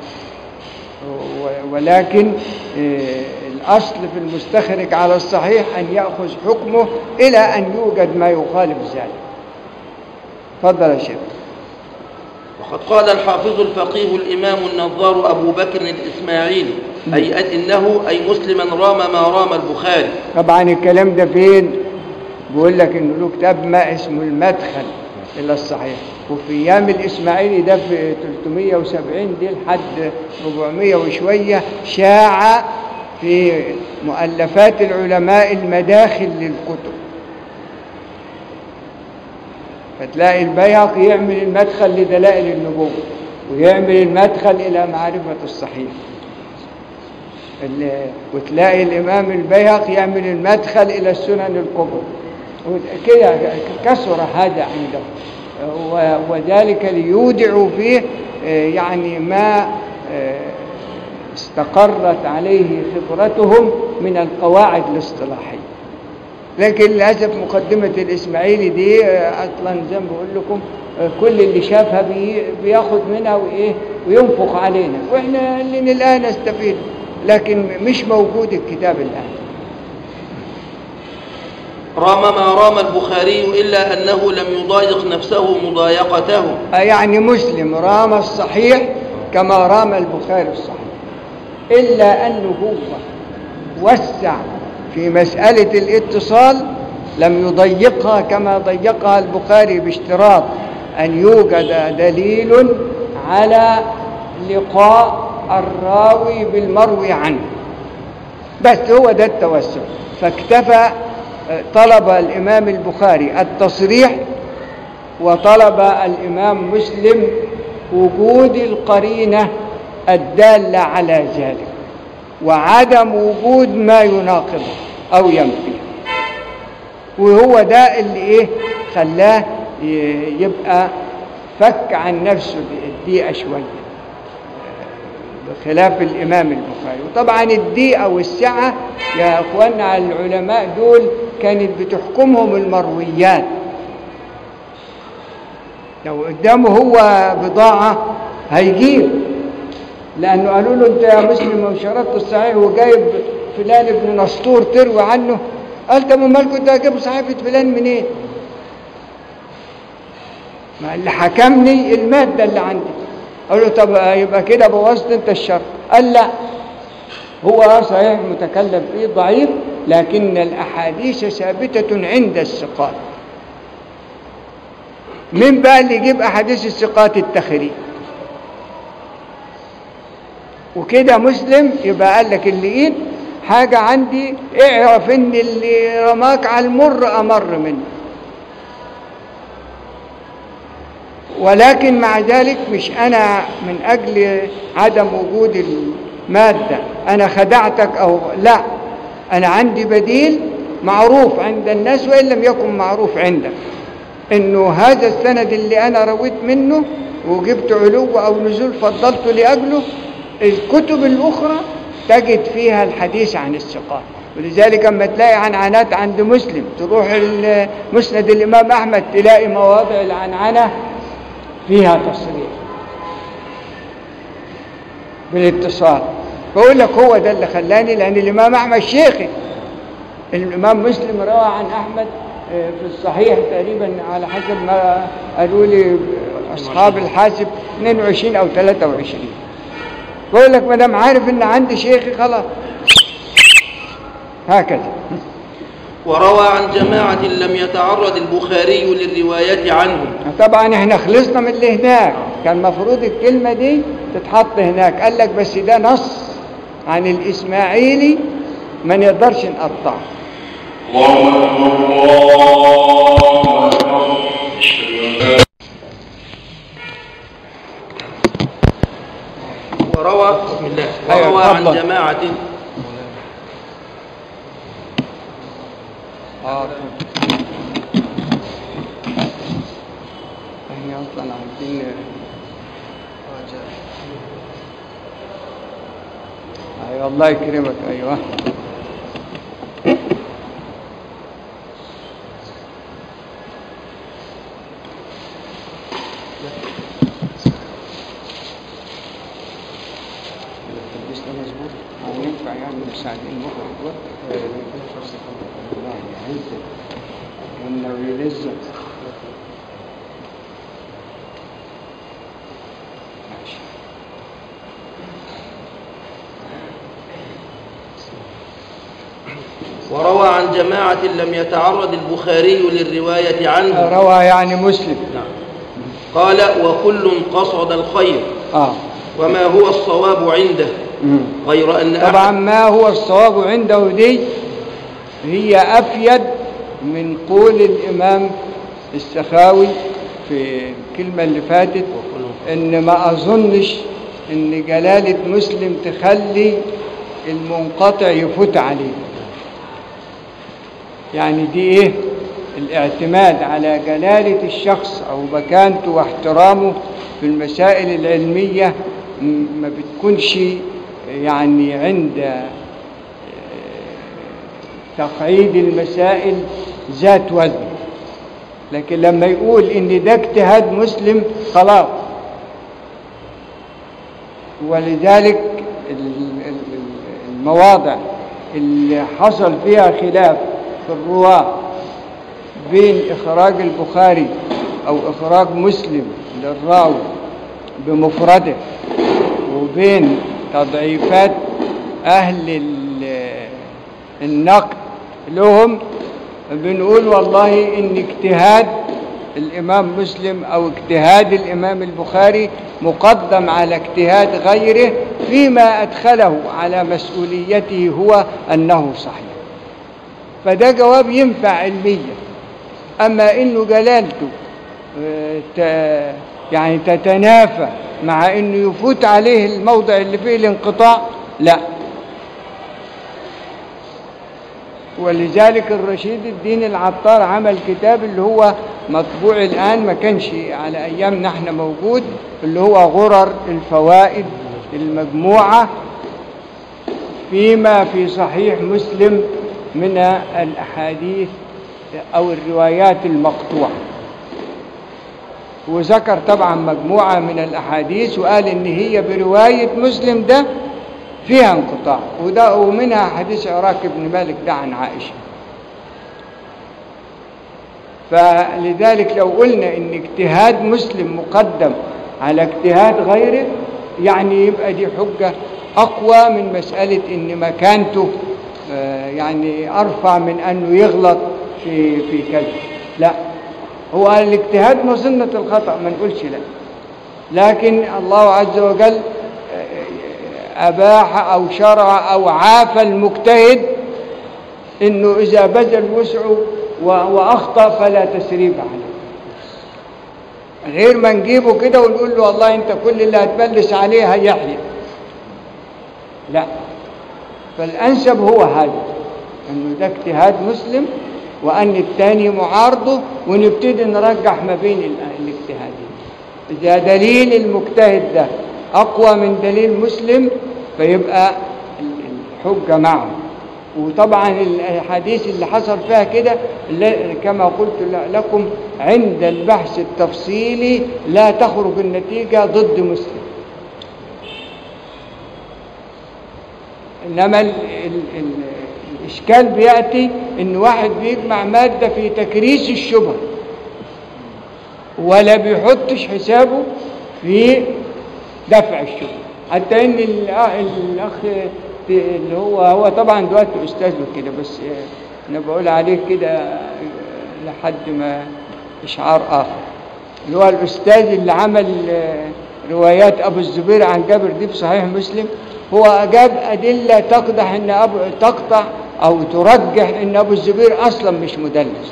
و- ولكن آه، الأصل في المستخرج على الصحيح أن يأخذ حكمه إلى أن يوجد ما يخالف ذلك تفضل يا شيخ وقد قال الحافظ الفقيه الإمام النظار أبو بكر الإسماعيلي أي إنه أي مسلما رام ما رام البخاري طبعا الكلام ده فين بيقول لك انه له كتاب ما اسمه المدخل الى الصحيح وفي ايام الاسماعيلي ده في 370 دي لحد 400 وشويه شاع في مؤلفات العلماء المداخل للكتب فتلاقي البيهقي يعمل المدخل لدلائل النبوة ويعمل المدخل إلى معرفة الصحيح ال- وتلاقي الإمام البيهقي يعمل المدخل إلى السنن الكبرى كده كسر هذا عنده و- وذلك ليودع فيه آه، يعني ما آه، استقرت عليه خبرتهم من القواعد الاصطلاحيه لكن للاسف مقدمه الاسماعيلي دي آه، اصلا زي ما بقول لكم آه، كل اللي شافها بي- بياخد منها وايه وينفخ علينا واحنا اللي الان نستفيد لكن مش موجود الكتاب الان رام ما رام البخاري إلا أنه لم يضايق نفسه مضايقته آه، يعني مسلم رام الصحيح كما رام البخاري الصحيح إلا أنه هو وسع في مسألة الاتصال لم يضيقها كما ضيقها البخاري باشتراط أن يوجد دليل على لقاء الراوي بالمروي عنه بس هو ده التوسع فاكتفى آه، طلب الإمام البخاري التصريح وطلب الإمام مسلم وجود القرينة الدالة على ذلك وعدم وجود ما يناقضه أو ينفيه وهو ده اللي إيه خلاه ي- يبقى فك عن نفسه الدقيقة شوية بخلاف الإمام البخاري وطبعا الدقيقة والسعة يا أخوانا على العلماء دول كانت بتحكمهم المرويات لو قدامه هو بضاعة هيجيب لأنه قالوا له أنت يا مسلم لو شرطت الصحيح وجايب فلان ابن نسطور تروي عنه قال طب امال كنت هجيب صحيفة فلان منين؟ ما اللي حكمني المادة اللي عندي قال له طب يبقى كده بوظت انت الشرط قال لا هو صحيح متكلم فيه ضعيف لكن الأحاديث ثابتة عند الثقات مين بقى اللي يجيب أحاديث الثقات التخريج وكده مسلم يبقى قال لك اللي ايد حاجة عندي اعرف ان اللي رماك على المر امر منه ولكن مع ذلك مش انا من اجل عدم وجود المادة انا خدعتك او لا انا عندي بديل معروف عند الناس وان لم يكن معروف عندك انه هذا السند اللي انا رويت منه وجبت علو أو نزول فضلت لأجله الكتب الأخرى تجد فيها الحديث عن الثقات ولذلك اما تلاقي عنعنات عند مسلم تروح ال- مسند الإمام أحمد تلاقي مواضع العنعنة فيها تصريح بالاتصال بقول لك هو ده اللي خلاني لأن الإمام أحمد شيخي الإمام مسلم روى عن أحمد آه، في الصحيح تقريبا على حسب ما قالوا لي أصحاب الحاسب 22 أو 23 بقول لك ما دام عارف إن عندي شيخي خلاص هكذا وروى عن جماعة لم يتعرض البخاري للرواية عنهم طبعا احنا خلصنا من اللي هناك كان المفروض الكلمة دي تتحط هناك قال لك بس ده نص عن الإسماعيلي ما نقدرش نقطعه الله أكبر الله أكبر أشهد أن لا وروى بسم الله أيوة، وروى عن اتفضل. جماعة اه احنا اصلا عايزين ايوه الله يكرمك ايوه التلبيس ده مظبوط او ينفع يعني مساعدين مخرج وقت لا يعز وانه يلزم ماشي وروى عن جماعة لم يتعرض البخاري للرواية عنهم روى يعني مسلم نعم قال وكل قصد الخير اه وما هو الصواب عنده مم. غير أن طبعا أحد ما هو الصواب عنده دي هي أفيد من قول الإمام السخاوي في الكلمة اللي فاتت إن ما أظنش إن جلالة مسلم تخلي المنقطع يفوت عليه يعني دي إيه الاعتماد على جلالة الشخص أو مكانته واحترامه في المسائل العلمية م- ما بتكونش يعني عند تقعيد المسائل ذات وزن لكن لما يقول ان ده اجتهاد مسلم خلاص ولذلك ال- ال- المواضع اللي حصل فيها خلاف في الرواة بين إخراج البخاري أو إخراج مسلم للراوي بمفرده وبين تضعيفات أهل ال- النقد لهم بنقول والله إن اجتهاد الإمام مسلم أو اجتهاد الإمام البخاري مقدم على اجتهاد غيره فيما أدخله على مسؤوليته هو أنه صحيح فده جواب ينفع علميا أما إنه جلالته آه، ت- يعني تتنافى مع إنه يفوت عليه الموضع اللي فيه الانقطاع لا ولذلك الرشيد الدين العطار عمل كتاب اللي هو مطبوع الآن ما كانش على أيامنا احنا موجود اللي هو غرر الفوائد المجموعة فيما في صحيح مسلم من الأحاديث أو الروايات المقطوعة وذكر طبعا مجموعة من الأحاديث وقال إن هي برواية مسلم ده فيها انقطاع وده ومنها حديث عراك بن مالك ده عن عائشة فلذلك لو قلنا إن اجتهاد مسلم مقدم على اجتهاد غيره يعني يبقى دي حجة أقوى من مسألة إن مكانته آه، يعني أرفع من أنه يغلط في في كذا لا هو الاجتهاد مظنة الخطأ ما نقولش لا لكن الله عز وجل أباح أو شرع أو عاف المجتهد إنه إذا بذل وسعه و- وأخطأ فلا تسريب عليه غير ما نجيبه كده ونقول له والله أنت كل اللي هتبلس عليه هيحيى لا فالأنسب هو هذا إنه ده اجتهاد مسلم وأن الثاني معارضه ونبتدي نرجح ما بين ال- الاجتهادين إذا دليل المجتهد ده أقوى من دليل مسلم فيبقى الحجة معه وطبعا الحديث اللي حصل فيها كده لا- كما قلت ل- لكم عند البحث التفصيلي لا تخرج النتيجة ضد مسلم إنما ال ال ال الإشكال بيأتي إن واحد بيجمع مادة في تكريس الشبهة ولا بيحطش حسابه في دفع الشبهة حتى إن الأ- الأخ اللي هو هو طبعا دلوقتي أستاذ وكده بس أنا بقول عليه كده لحد ما إشعار آخر اللي هو الأستاذ اللي عمل آه، روايات أبو الزبير عن جابر دي في صحيح مسلم هو جاب أدلة تقدح إن أبو تقطع أو ترجح إن أبو الزبير أصلا مش مدلس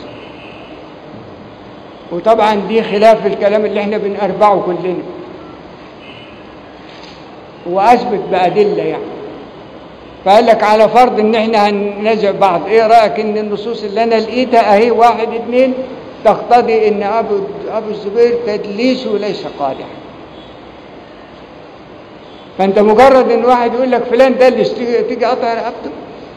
وطبعا دي خلاف الكلام اللي احنا بنأربعه كلنا وأثبت بأدلة يعني فقال لك على فرض ان احنا هننازع بعض ايه رأيك ان النصوص اللي انا لقيتها اهي واحد اتنين تقتضي ان ابو ابو الزبير تدليسه ليس قادحا فانت مجرد ان واحد يقول لك فلان دلس تيجي تيجي قطع رقبته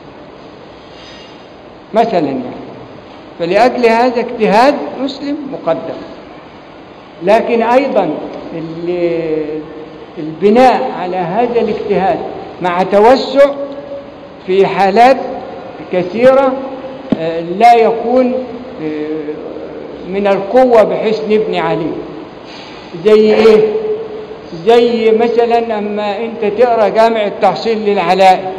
مثلا يعني فلأجل هذا اجتهاد مسلم مقدم لكن أيضا ال- البناء على هذا الاجتهاد مع توسع في حالات كثيرة آه، لا يكون آه، من القوة بحيث نبني عليه زي ايه زي مثلا اما انت تقرا جامع التحصيل للعلاء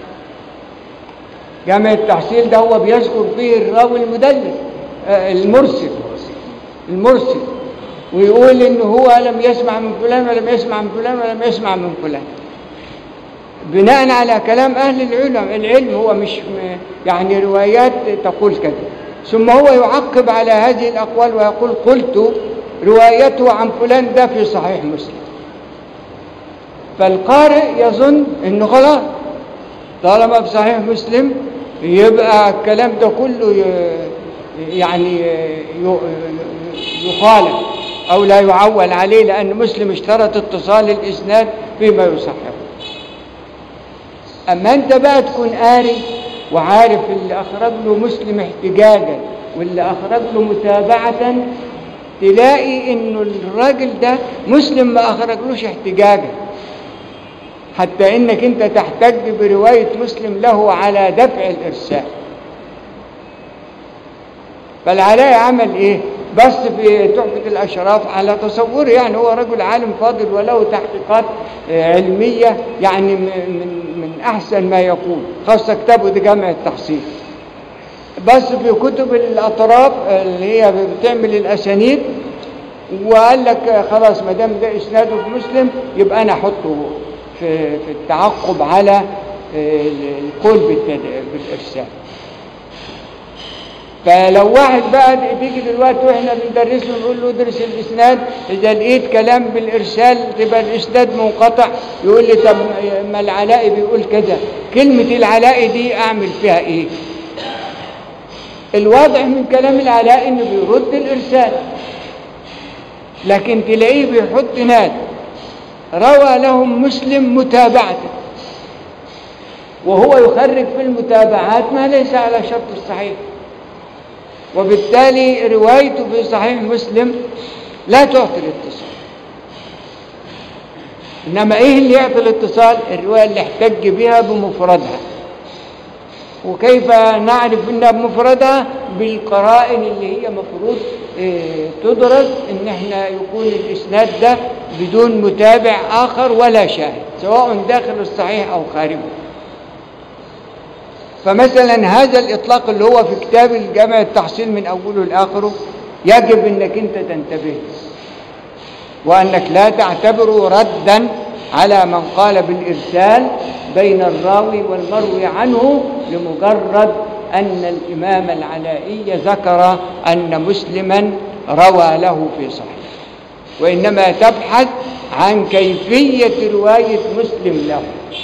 جامع التحصيل ده هو بيذكر فيه الراوي المدلس آه، المرسل المرسل ويقول ان هو لم يسمع من فلان ولم يسمع من فلان ولم يسمع من فلان بناء على كلام اهل العلم العلم هو مش م- يعني روايات تقول كذا ثم هو يعقب على هذه الاقوال ويقول قلت روايته عن فلان ده في صحيح مسلم فالقارئ يظن انه خلاص طالما في صحيح مسلم يبقى الكلام ده كله ي- يعني ي- يخالف او لا يعول عليه لان مسلم اشترط اتصال الاسناد فيما يصححه اما انت بقى تكون قاري وعارف اللي اخرج له مسلم احتجاجا واللي اخرج له متابعه تلاقي انه الراجل ده مسلم ما اخرجلوش احتجاجا حتى انك انت تحتج بروايه مسلم له على دفع الارسال فالعلاء عمل ايه بس في تحفة الأشراف على تصور يعني هو رجل عالم فاضل وله تحقيقات آه، علمية يعني من, من, من أحسن ما يكون خاصة كتابه ده جامع التحصيل بس في كتب الأطراف آه، اللي هي بتعمل الأسانيد وقال لك آه، خلاص ما دام ده إسناده في مسلم يبقى أنا أحطه في, في التعقب على آه، القول بالتد- بالإرسال فلو واحد بقى تيجي دلوقتي واحنا بندرس له نقول له ادرس الاسناد اذا لقيت كلام بالارسال تبقى الاسناد منقطع يقول لي طب ما العلاء بيقول كذا كلمه العلاء دي اعمل فيها ايه الواضح من كلام العلاء انه بيرد الارسال لكن تلاقيه بيحط ناس روى لهم مسلم متابعه وهو يخرج في المتابعات ما ليس على شرط الصحيح وبالتالي روايته في صحيح مسلم لا تعطي الاتصال انما ايه اللي يعطي الاتصال الروايه اللي احتج بها بمفردها وكيف نعرف انها بمفردها بالقرائن اللي هي مفروض إيه، تدرس ان احنا يكون الاسناد ده بدون متابع اخر ولا شاهد سواء داخل الصحيح او خارجه فمثلا هذا الإطلاق اللي هو في كتاب الجامع التحصيل من أوله لآخره يجب أنك أنت تنتبه وأنك لا تعتبره ردا على من قال بالإرسال بين الراوي والمروي عنه لمجرد أن الإمام العلائي ذكر أن مسلما روى له في صحيح وإنما تبحث عن كيفية رواية مسلم له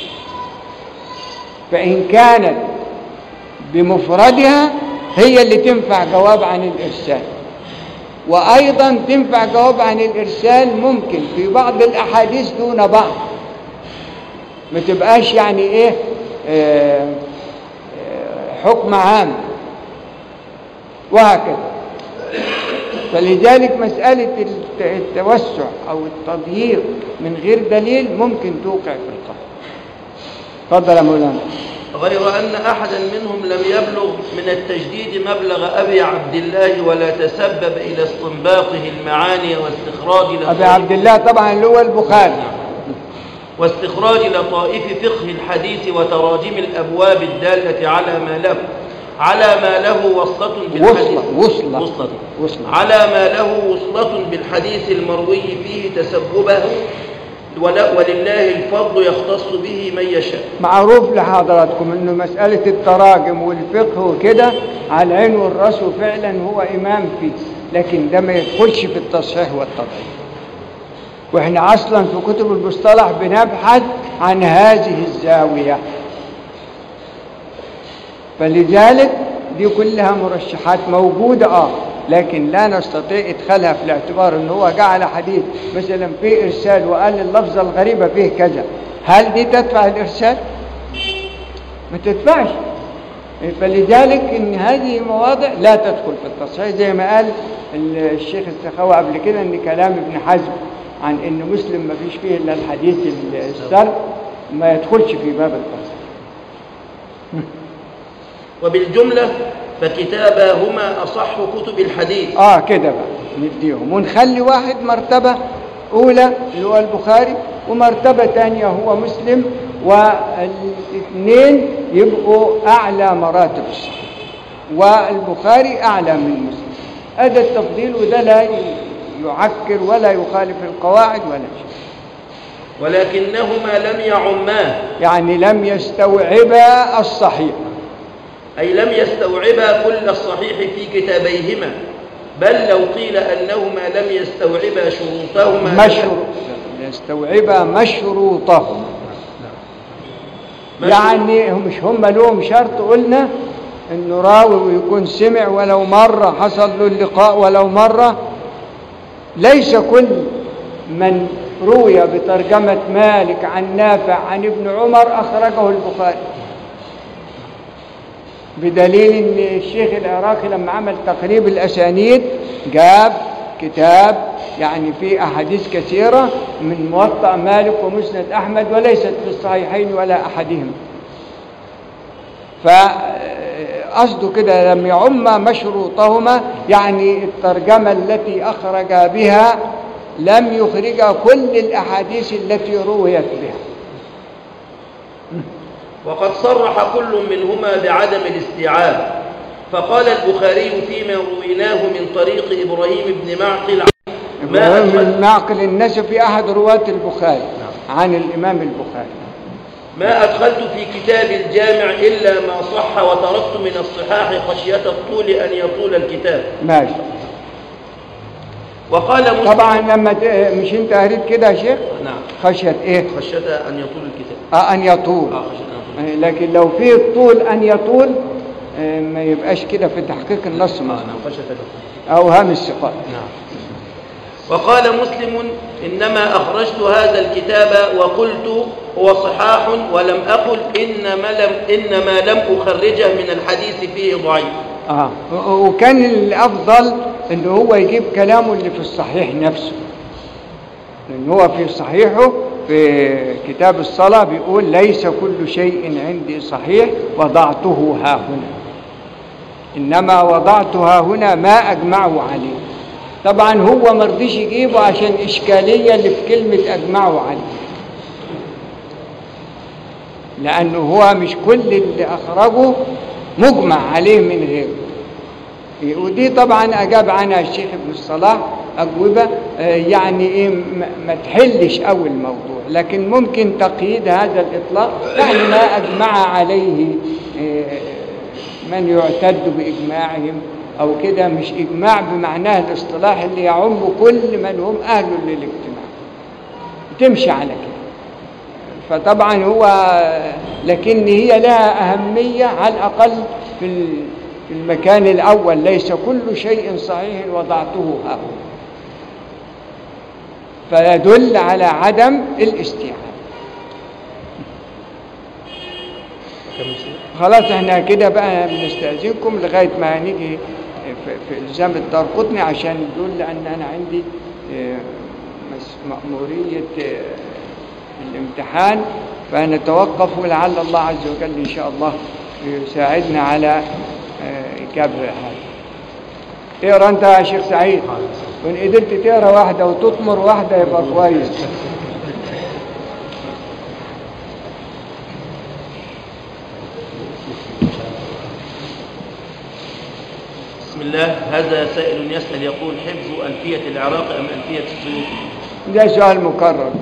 فإن كانت بمفردها هي اللي تنفع جواب عن الإرسال وأيضا تنفع جواب عن الإرسال ممكن في بعض الأحاديث دون بعض ما تبقاش يعني إيه آه، آه، حكم عام وهكذا فلذلك مسألة الت- التوسع أو التضييق من غير دليل ممكن توقع في القهر تفضل يا مولانا غير أن أحدا منهم لم يبلغ من التجديد مبلغ أبي عبد الله ولا تسبب إلى استنباطه المعاني واستخراج أبي عبد الله طبعا اللي هو البخاري واستخراج لطائف فقه الحديث وتراجم الأبواب الدالة على ما له على ما له وصلة بالحديث وصلة وصلة وصلة وصلة على ما له وصلة بالحديث المروي فيه تسببه ولا- ولله الفضل يختص به من يشاء معروف لحضراتكم انه مسألة التراجم والفقه وكده على العين والراس وفعلا هو امام فيه لكن ده ما يدخلش في التصحيح والتضعيف واحنا اصلا في كتب المصطلح بنبحث عن هذه الزاوية فلذلك دي كلها مرشحات موجودة اه لكن لا نستطيع ادخالها في الاعتبار ان هو جعل حديث مثلا فيه ارسال وقال اللفظة الغريبة فيه كذا هل دي تدفع الارسال؟ ما تدفعش فلذلك ان هذه مواضع لا تدخل في التصحيح زي ما قال الشيخ السخاوي قبل كده ان كلام ابن حزم عن ان مسلم ما فيش فيه الا الحديث السرد ما يدخلش في باب التصحيح وبالجملة فكتاباهما أصح كتب الحديث اه كده بقى نديهم ونخلي واحد مرتبة أولى اللي هو البخاري ومرتبة تانية هو مسلم والاثنين يبقوا أعلى مراتب الصحيح والبخاري أعلى من مسلم هذا التفضيل وده لا يعكر ولا يخالف القواعد ولا شيء ولكنهما لم يعماه يعني لم يستوعبا الصحيح أي لم يستوعبا كل الصحيح في كتابيهما بل لو قيل أنهما لم يستوعبا شروطهما مشروط يستوعبا مشروطهما مشروط. يعني هم- مش هم لهم شرط قلنا انه راوي ويكون سمع ولو مرة حصل له اللقاء ولو مرة ليس كل من روي بترجمة مالك عن نافع عن ابن عمر أخرجه البخاري بدليل ان الشيخ العراقي لما عمل تقريب الاسانيد جاب كتاب يعني فيه احاديث كثيره من موطأ مالك ومسند احمد وليست في الصحيحين ولا احدهما فقصده كده لم يعم مشروطهما يعني الترجمه التي اخرج بها لم يخرج كل الاحاديث التي رويت بها وقد صرح كل منهما بعدم الاستيعاب فقال البخاري فيما رويناه من طريق إبراهيم بن معقل ما ابراهيم أدخل, بن معقل النسفي احد رواة البخاري عن الامام البخاري ما أدخلت في كتاب الجامع إلا ما صح وتركت من الصحاح خشية الطول أن يطول الكتاب ماشي وقال مسلم طبعا لما ت- مش انت قريت كده يا شيخ نعم خشية ايه خشية أن يطول الكتاب آه ان يطول آه خشية أن يطول آه، لكن لو في الطول ان يطول آه، ما يبقاش كده في تحقيق النص آه مثلا نعم خشية أن يطول اوهام الثقات نعم وقال مسلم إنما أخرجت هذا الكتاب وقلت هو صحاح ولم أقل إنما لم, إنما لم أخرجه من الحديث فيه ضعيف اه و- وكان الافضل ان هو يجيب كلامه اللي في الصحيح نفسه لان هو في صحيحه في كتاب الصلاة بيقول ليس كل شيء عندي صحيح وضعته ها هنا إنما وضعتها هنا ما أجمعوا عليه طبعا هو مرضيش يجيبه عشان إشكالية اللي في كلمة أجمعوا عليه لأنه هو مش كل اللي أخرجه مجمع عليه من غيره ودي طبعا أجاب عنها الشيخ ابن الصلاح أجوبة آه، يعني إيه ما ما تحلش أول الموضوع لكن ممكن تقييد هذا الإطلاق يعني ما أجمع عليه آه، من يعتد بإجماعهم أو كده مش إجماع بمعناه الاصطلاح اللي يعم كل من هم أهل للاجتماع تمشي على كده فطبعا هو لكن هي لها أهمية على الأقل في ال- في المكان الأول ليس كل شيء صحيح وضعته ها فيدل على عدم الاستيعاب خلاص احنا كده بقى بنستأذنكم لغاية ما نيجي في, في إلزام الدار قطني عشان نقول لأن أنا عندي اه، مس- مأمورية اه، الامتحان فنتوقف ولعل الله عز وجل إن شاء الله يساعدنا على اه، إجابة هذا اقرا انت يا شيخ سعيد وان قدرت تقرا واحده وتطمر واحده يبقى كويس بسم الله هذا سائل يسأل يقول حفظ ألفية العراق أم ألفية السيوطي ده سؤال مكرر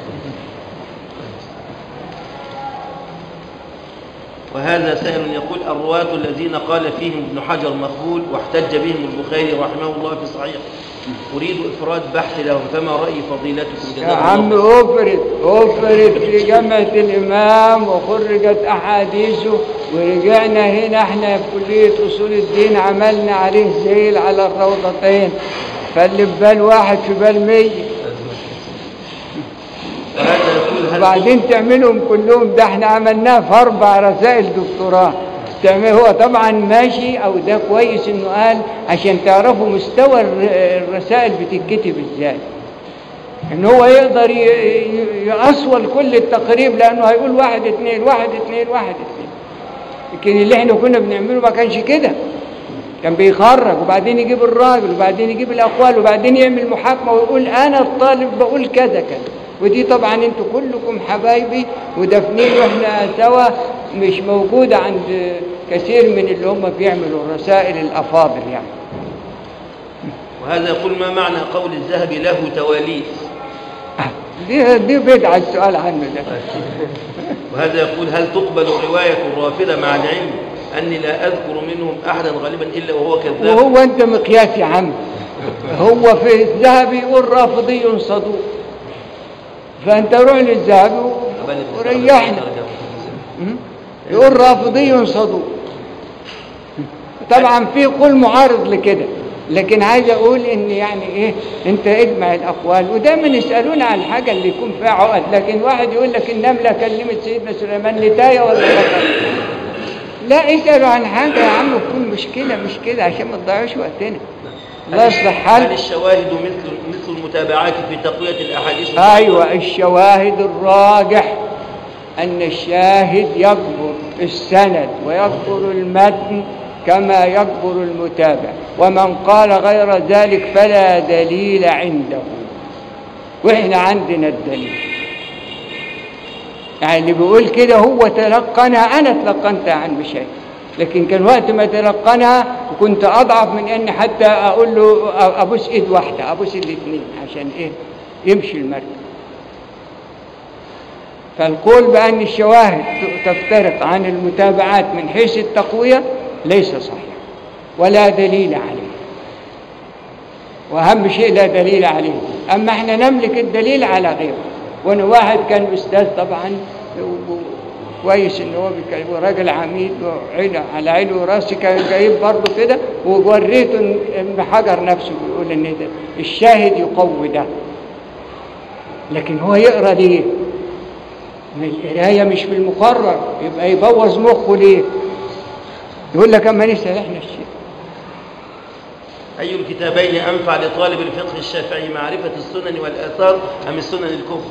وهذا سائل يقول الرواة الذين قال فيهم ابن حجر مقبول واحتج بهم البخاري رحمه الله في صحيح أريد إفراد بحث لهم فما رأي فضيلتكم يا جزاكم عم الله افرد افرد في جامعة الإمام وخرجت أحاديثه ورجعنا هنا احنا في كلية أصول الدين عملنا عليه زيل على الروضتين فاللي في بال واحد في بال مية وهذا يقول هل وبعدين تعملهم كلهم ده احنا عملناه في أربع رسائل دكتوراه تعمل هو طبعا ماشي أو ده كويس إنه قال عشان تعرفوا مستوى الر- الرسائل بتتكتب ازاي ان هو يقدر ي- ي- يأصول كل التقريب لانه هيقول واحد اتنين واحد اتنين واحد اتنين لكن اللي احنا كنا بنعمله ما كانش كده كان بيخرج وبعدين يجيب الراجل وبعدين يجيب الاقوال وبعدين يعمل محاكمه ويقول انا الطالب بقول كذا كذا ودي طبعا انتوا كلكم حبايبي ودافنين واحنا سوا مش موجوده عند كثير من اللي هم بيعملوا الرسائل الافاضل يعني وهذا يقول ما معنى قول الذهبي له تواليف دي دي بدعه السؤال عنه ده وهذا يقول هل تقبل رواية الرافضة مع العلم أني لا أذكر منهم أحدا غالبا إلا وهو كذاب وهو انت مقياس يا عم هو في الذهب يقول رافضي صدوق فانت روح للذهب وريحنا م? يقول رافضي صدوق طبعا في قول معارض لكده لكن عايز اقول ان يعني ايه انت اجمع الاقوال ودايما يسالونا عن الحاجه اللي يكون فيها عقد لكن واحد يقول لك النمله كلمت سيدنا سليمان نتايه ولا بقرة لا اسالوا عن حاجه يا عم تكون مشكله مش كده عشان ما تضيعوش وقتنا الله يصلح هل حالك الشواهد مثل مثل المتابعات في تقوية الأحاديث ايوه الشواهد الراجح ان الشاهد يكبر السند ويكبر المتن كما يكبر المتابع ومن قال غير ذلك فلا دليل عنده واحنا عندنا الدليل يعني اللي بيقول كده هو تلقنها انا تلقنتها عن مشايخ لكن كان وقت ما تلقنها كنت اضعف من ان حتى اقول له ابوس ايد واحده ابوس الاثنين عشان ايه يمشي المركب فالقول بأن الشواهد تفترق عن المتابعات من حيث التقوية ليس صحيح ولا دليل عليه وأهم شيء لا دليل عليه أما احنا نملك الدليل على غيره وأنا واحد كان أستاذ طبعا و- و- كويس ان هو بيتكلم راجل عميد وعينه على عينه وراسي كان جايب برضه كده ووريته ان ابن حجر نفسه بيقول ان ده الشاهد يقوي ده لكن هو يقرا ليه؟ ما القرايه مش في المقرر يبقى يبوظ مخه ليه؟ يقول لك اما نسال احنا الشيء أي الكتابين أنفع لطالب الفقه الشافعي معرفة السنن والآثار أم السنن الكفر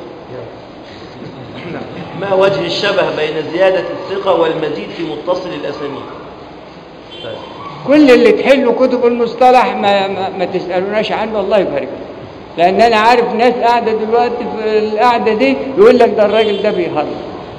ما وجه الشبه بين زيادة الثقة والمزيد في متصل الأسانيد طيب. كل اللي تحلوا كتب المصطلح ما, ما, ما تسالوناش عنه الله يبارك لكم. لان انا عارف ناس قاعده دلوقتي في القعده دي يقول لك ده الراجل ده بيهرب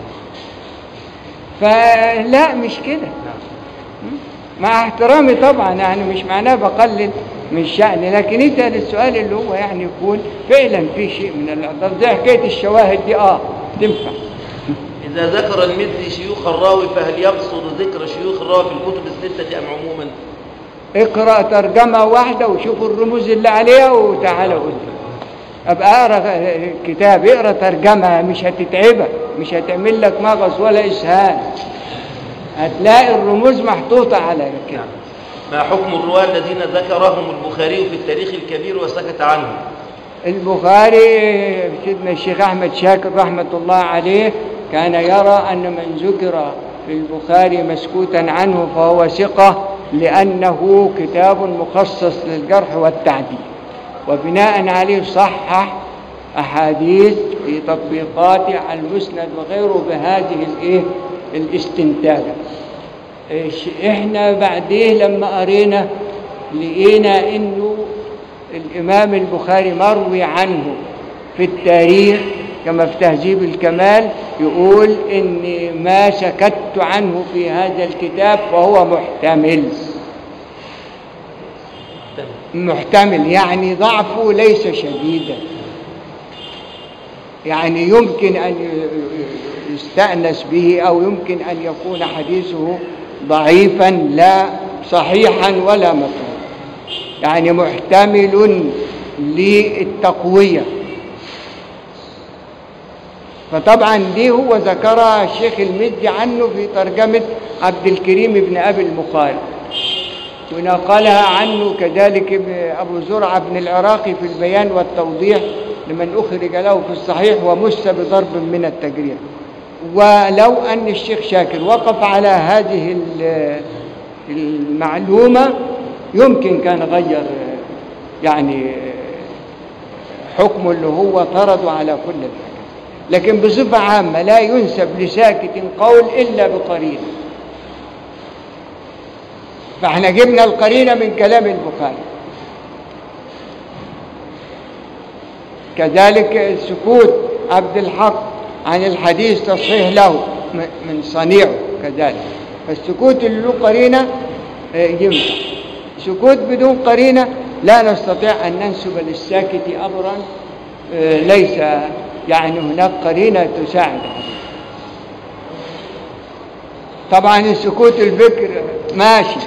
فلا مش كده مع احترامي طبعا يعني مش معناه بقلل من شأني لكن اسأل السؤال اللي هو يعني يكون فعلا في شيء من الاعذار زي حكايه الشواهد دي اه تنفع إذا ذكر المثل شيوخ الراوي فهل يقصد ذكر شيوخ الراوي في الكتب الستة أم عموما؟ اقرا ترجمه واحده وشوف الرموز اللي عليها وتعالى قول لي. ابقى اقرا كتاب اقرا ترجمه مش هتتعبك مش هتعمل لك مغص ولا اسهال هتلاقي الرموز محطوطه على كده ما حكم الرواة الذين ذكرهم البخاري في التاريخ الكبير وسكت عنهم البخاري سيدنا الشيخ أحمد شاكر رحمة الله عليه كان يرى أن من ذكر في البخاري مسكوتا عنه فهو ثقة لأنه كتاب مخصص للجرح والتعديل وبناء عليه صحح أحاديث في تطبيقات على المسند وغيره بهذه الإيه الاستنتاجات إيش- احنا بعديه لما قرينا لقينا انه الامام البخاري مروي عنه في التاريخ كما في تهذيب الكمال يقول اني ما سكت عنه في هذا الكتاب فهو محتمل محتمل يعني ضعفه ليس شديدا يعني يمكن أن ي- يستأنس به أو يمكن أن يكون حديثه ضعيفا لا صحيحا ولا مطلوب يعني محتمل للتقوية فطبعا دي هو ذكرها الشيخ المزي عنه في ترجمة عبد الكريم بن أبي المخارج ونقلها عنه كذلك ابن أبو زرعة بن العراقي في البيان والتوضيح لمن أخرج له في الصحيح ومس بضرب من التجريح ولو أن الشيخ شاكر وقف على هذه ال- المعلومة يمكن كان غير يعني حكمه اللي هو طرده على كل الحاجات لكن بصفة عامة لا ينسب لساكت قول إلا بقرينه فاحنا جبنا القرينه من كلام البخاري كذلك سكوت عبد الحق عن الحديث تصحيح له م- من صنيعه كذلك فالسكوت اللي له قرينه آه، ينفع سكوت بدون قرينه لا نستطيع ان ننسب للساكت امرا آه، ليس يعني هناك قرينه تساعد عليه طبعا السكوت الفكر ماشي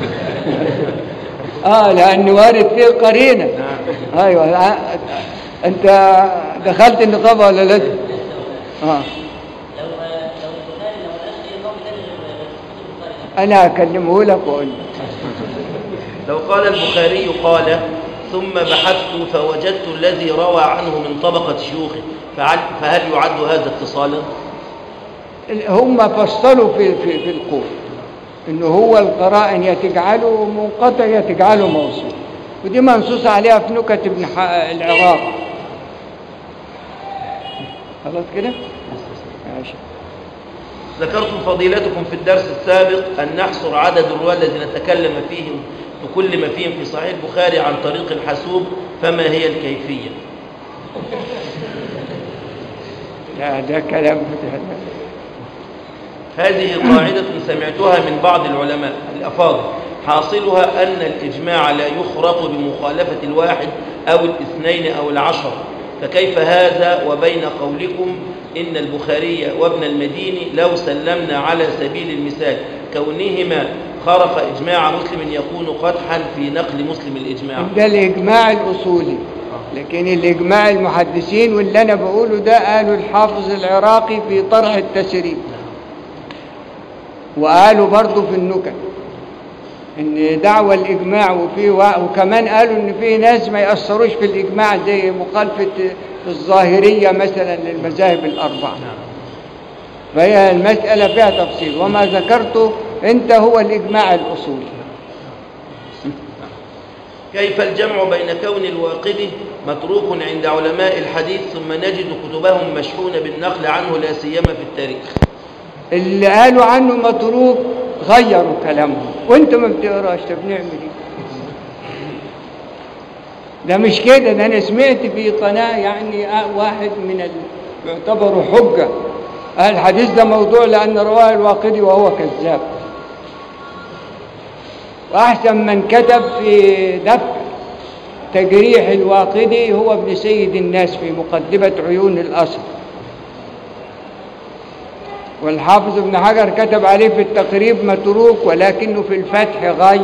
اه لان وارد فيه قرينه ايوه آه، انت دخلت النقابه ولا لسه اه لو لو البخاري لو الأخ القوم ده غير البخاري انا اكلمه لك واقول لك لو قال البخاري قال ثم بحثت فوجدت الذي روى عنه من طبقة شيوخه فعل- فهل يعد هذا اتصالا؟ هم فصلوا في في في القول انه هو القرائن يا تجعله منقطع يا تجعله موصول ودي منصوص عليها في نكت ابن ح- العراق خلاص كده ماشي ذكرتم فضيلتكم في الدرس السابق أن نحصر عدد الرواة الذين تكلم فيهم بكل ما فيهم في صحيح البخاري عن طريق الحاسوب فما هي الكيفية؟ لا ده كلام هذه قاعدة سمعتها من بعض العلماء الأفاضل حاصلها أن الإجماع لا يخرق بمخالفة الواحد أو الاثنين أو العشر فكيف هذا وبين قولكم إن البخاري وابن المديني لو سلمنا على سبيل المثال كونهما خرق إجماع مسلم يكون قدحا في نقل مسلم الإجماع ده الإجماع الأصولي لكن الإجماع المحدثين واللي أنا بقوله ده قالوا الحافظ العراقي في طرح التسريب وقالوا برضه في النكت ان دعوى الاجماع وفي وكمان قالوا ان في ناس ما ياثروش في الاجماع زي مخالفه الظاهريه مثلا للمذاهب الاربعه فهي المساله فيها تفصيل وما ذكرته انت هو الاجماع الاصولي كيف الجمع بين كون الواقدي متروك عند علماء الحديث ثم نجد كتبهم مشحونة بالنقل عنه لا سيما في التاريخ اللي قالوا عنه متروك غيروا كلامهم وانت ما بتقراش طب نعمل ايه ده مش كده ده انا سمعت في قناه يعني واحد من ال... يعتبروا حجه قال الحديث ده موضوع لان رواه الواقدي وهو كذاب واحسن من كتب في دفع تجريح الواقدي هو ابن سيد الناس في مقدمه عيون الاصل والحافظ ابن حجر كتب عليه في التقريب متروك ولكنه في الفتح غير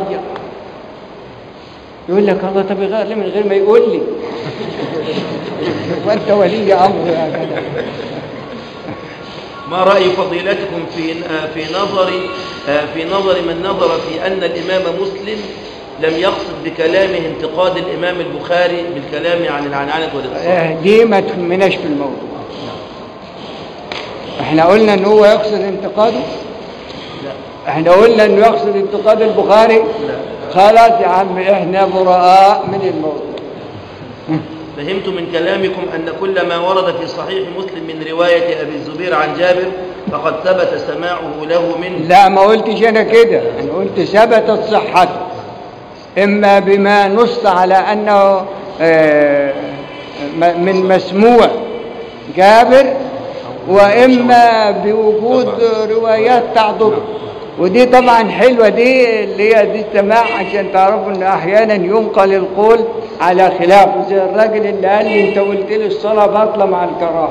يقول لك الله طب يغير ليه من غير ما يقول لي وانت ولي امر يا جدع ما رأي فضيلتكم في آه، في نظر آه، في نظر من نظر في أن الإمام مسلم لم يقصد بكلامه انتقاد الإمام البخاري بالكلام عن العنعنة والاتصال آه، دي ما تهمناش في الموضوع احنا قلنا ان هو يقصد انتقاده لا احنا قلنا انه يقصد انتقاد البخاري لا خلاص يا عم احنا براء من الموضوع فهمت من كلامكم أن كل ما ورد في صحيح مسلم من رواية أبي الزبير عن جابر فقد ثبت سماعه له منه لا ما قلتش انا كده انا قلت ثبتت صحته اما بما نص على انه آه، م- من مسموع جابر واما بوجود روايات تعضد ودي طبعا حلوه دي اللي هي دي السماع عشان تعرفوا ان احيانا ينقل القول على خلافه زي الراجل اللي قال لي انت قلت لي الصلاه باطله مع الكراهه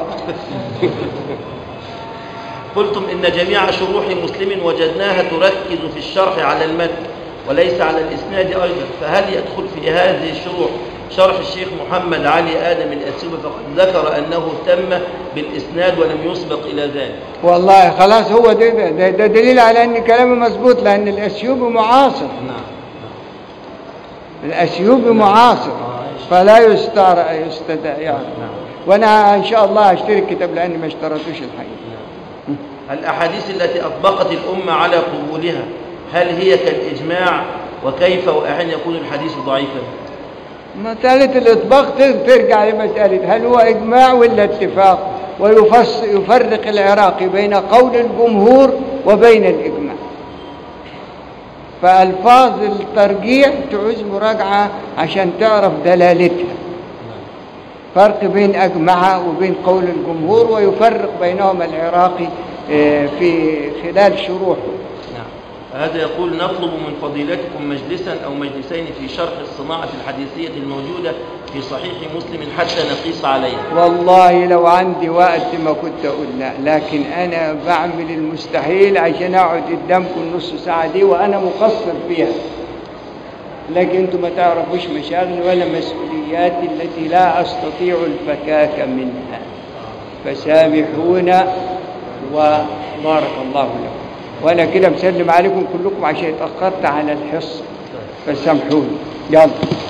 قلتم إن جميع شروح مسلم وجدناها تركز في الشرح على المتن وليس على الإسناد أيضا فهل يدخل في هذه الشروح شرح الشيخ محمد علي آدم الأسيوبي فقد ذكر أنه تم بالإسناد ولم يسبق إلى ذلك والله خلاص هو ده ده, ده, ده دليل على ان كلامي مظبوط لان الاثيوبي معاصر نعم الاثيوبي معاصر فلا يستار يستدعى يعني وانا ان شاء الله اشتري الكتاب لاني ما اشتريتوش الحقيقه الأحاديث التي أطبقت الأمة على قبولها هل هي كالإجماع وكيف وأحيانا يكون الحديث ضعيفا مسألة الإطباق تر- ترجع لمسألة هل هو إجماع ولا اتفاق ويفس يفرق العراقي بين قول الجمهور وبين الإجماع فألفاظ الترجيح تعوز مراجعة عشان تعرف دلالتها فرق بين أجمع وبين قول الجمهور ويفرق بينهما العراقي آه، في خلال شروحه نعم هذا يقول نطلب من فضيلتكم مجلسا أو مجلسين في شرح الصناعة الحديثية الموجودة في صحيح مسلم حتى نقيس عليها والله لو عندي وقت ما كنت اقول لا لكن انا بعمل المستحيل عشان اقعد قدامكم النص ساعه دي وانا مقصر فيها لكن انتم ما تعرفوش مشاغلي ولا مسؤولياتي التي لا استطيع الفكاك منها فسامحونا وبارك الله لكم وانا كده مسلم عليكم كلكم عشان اتاخرت على الحصه فسامحوني يلا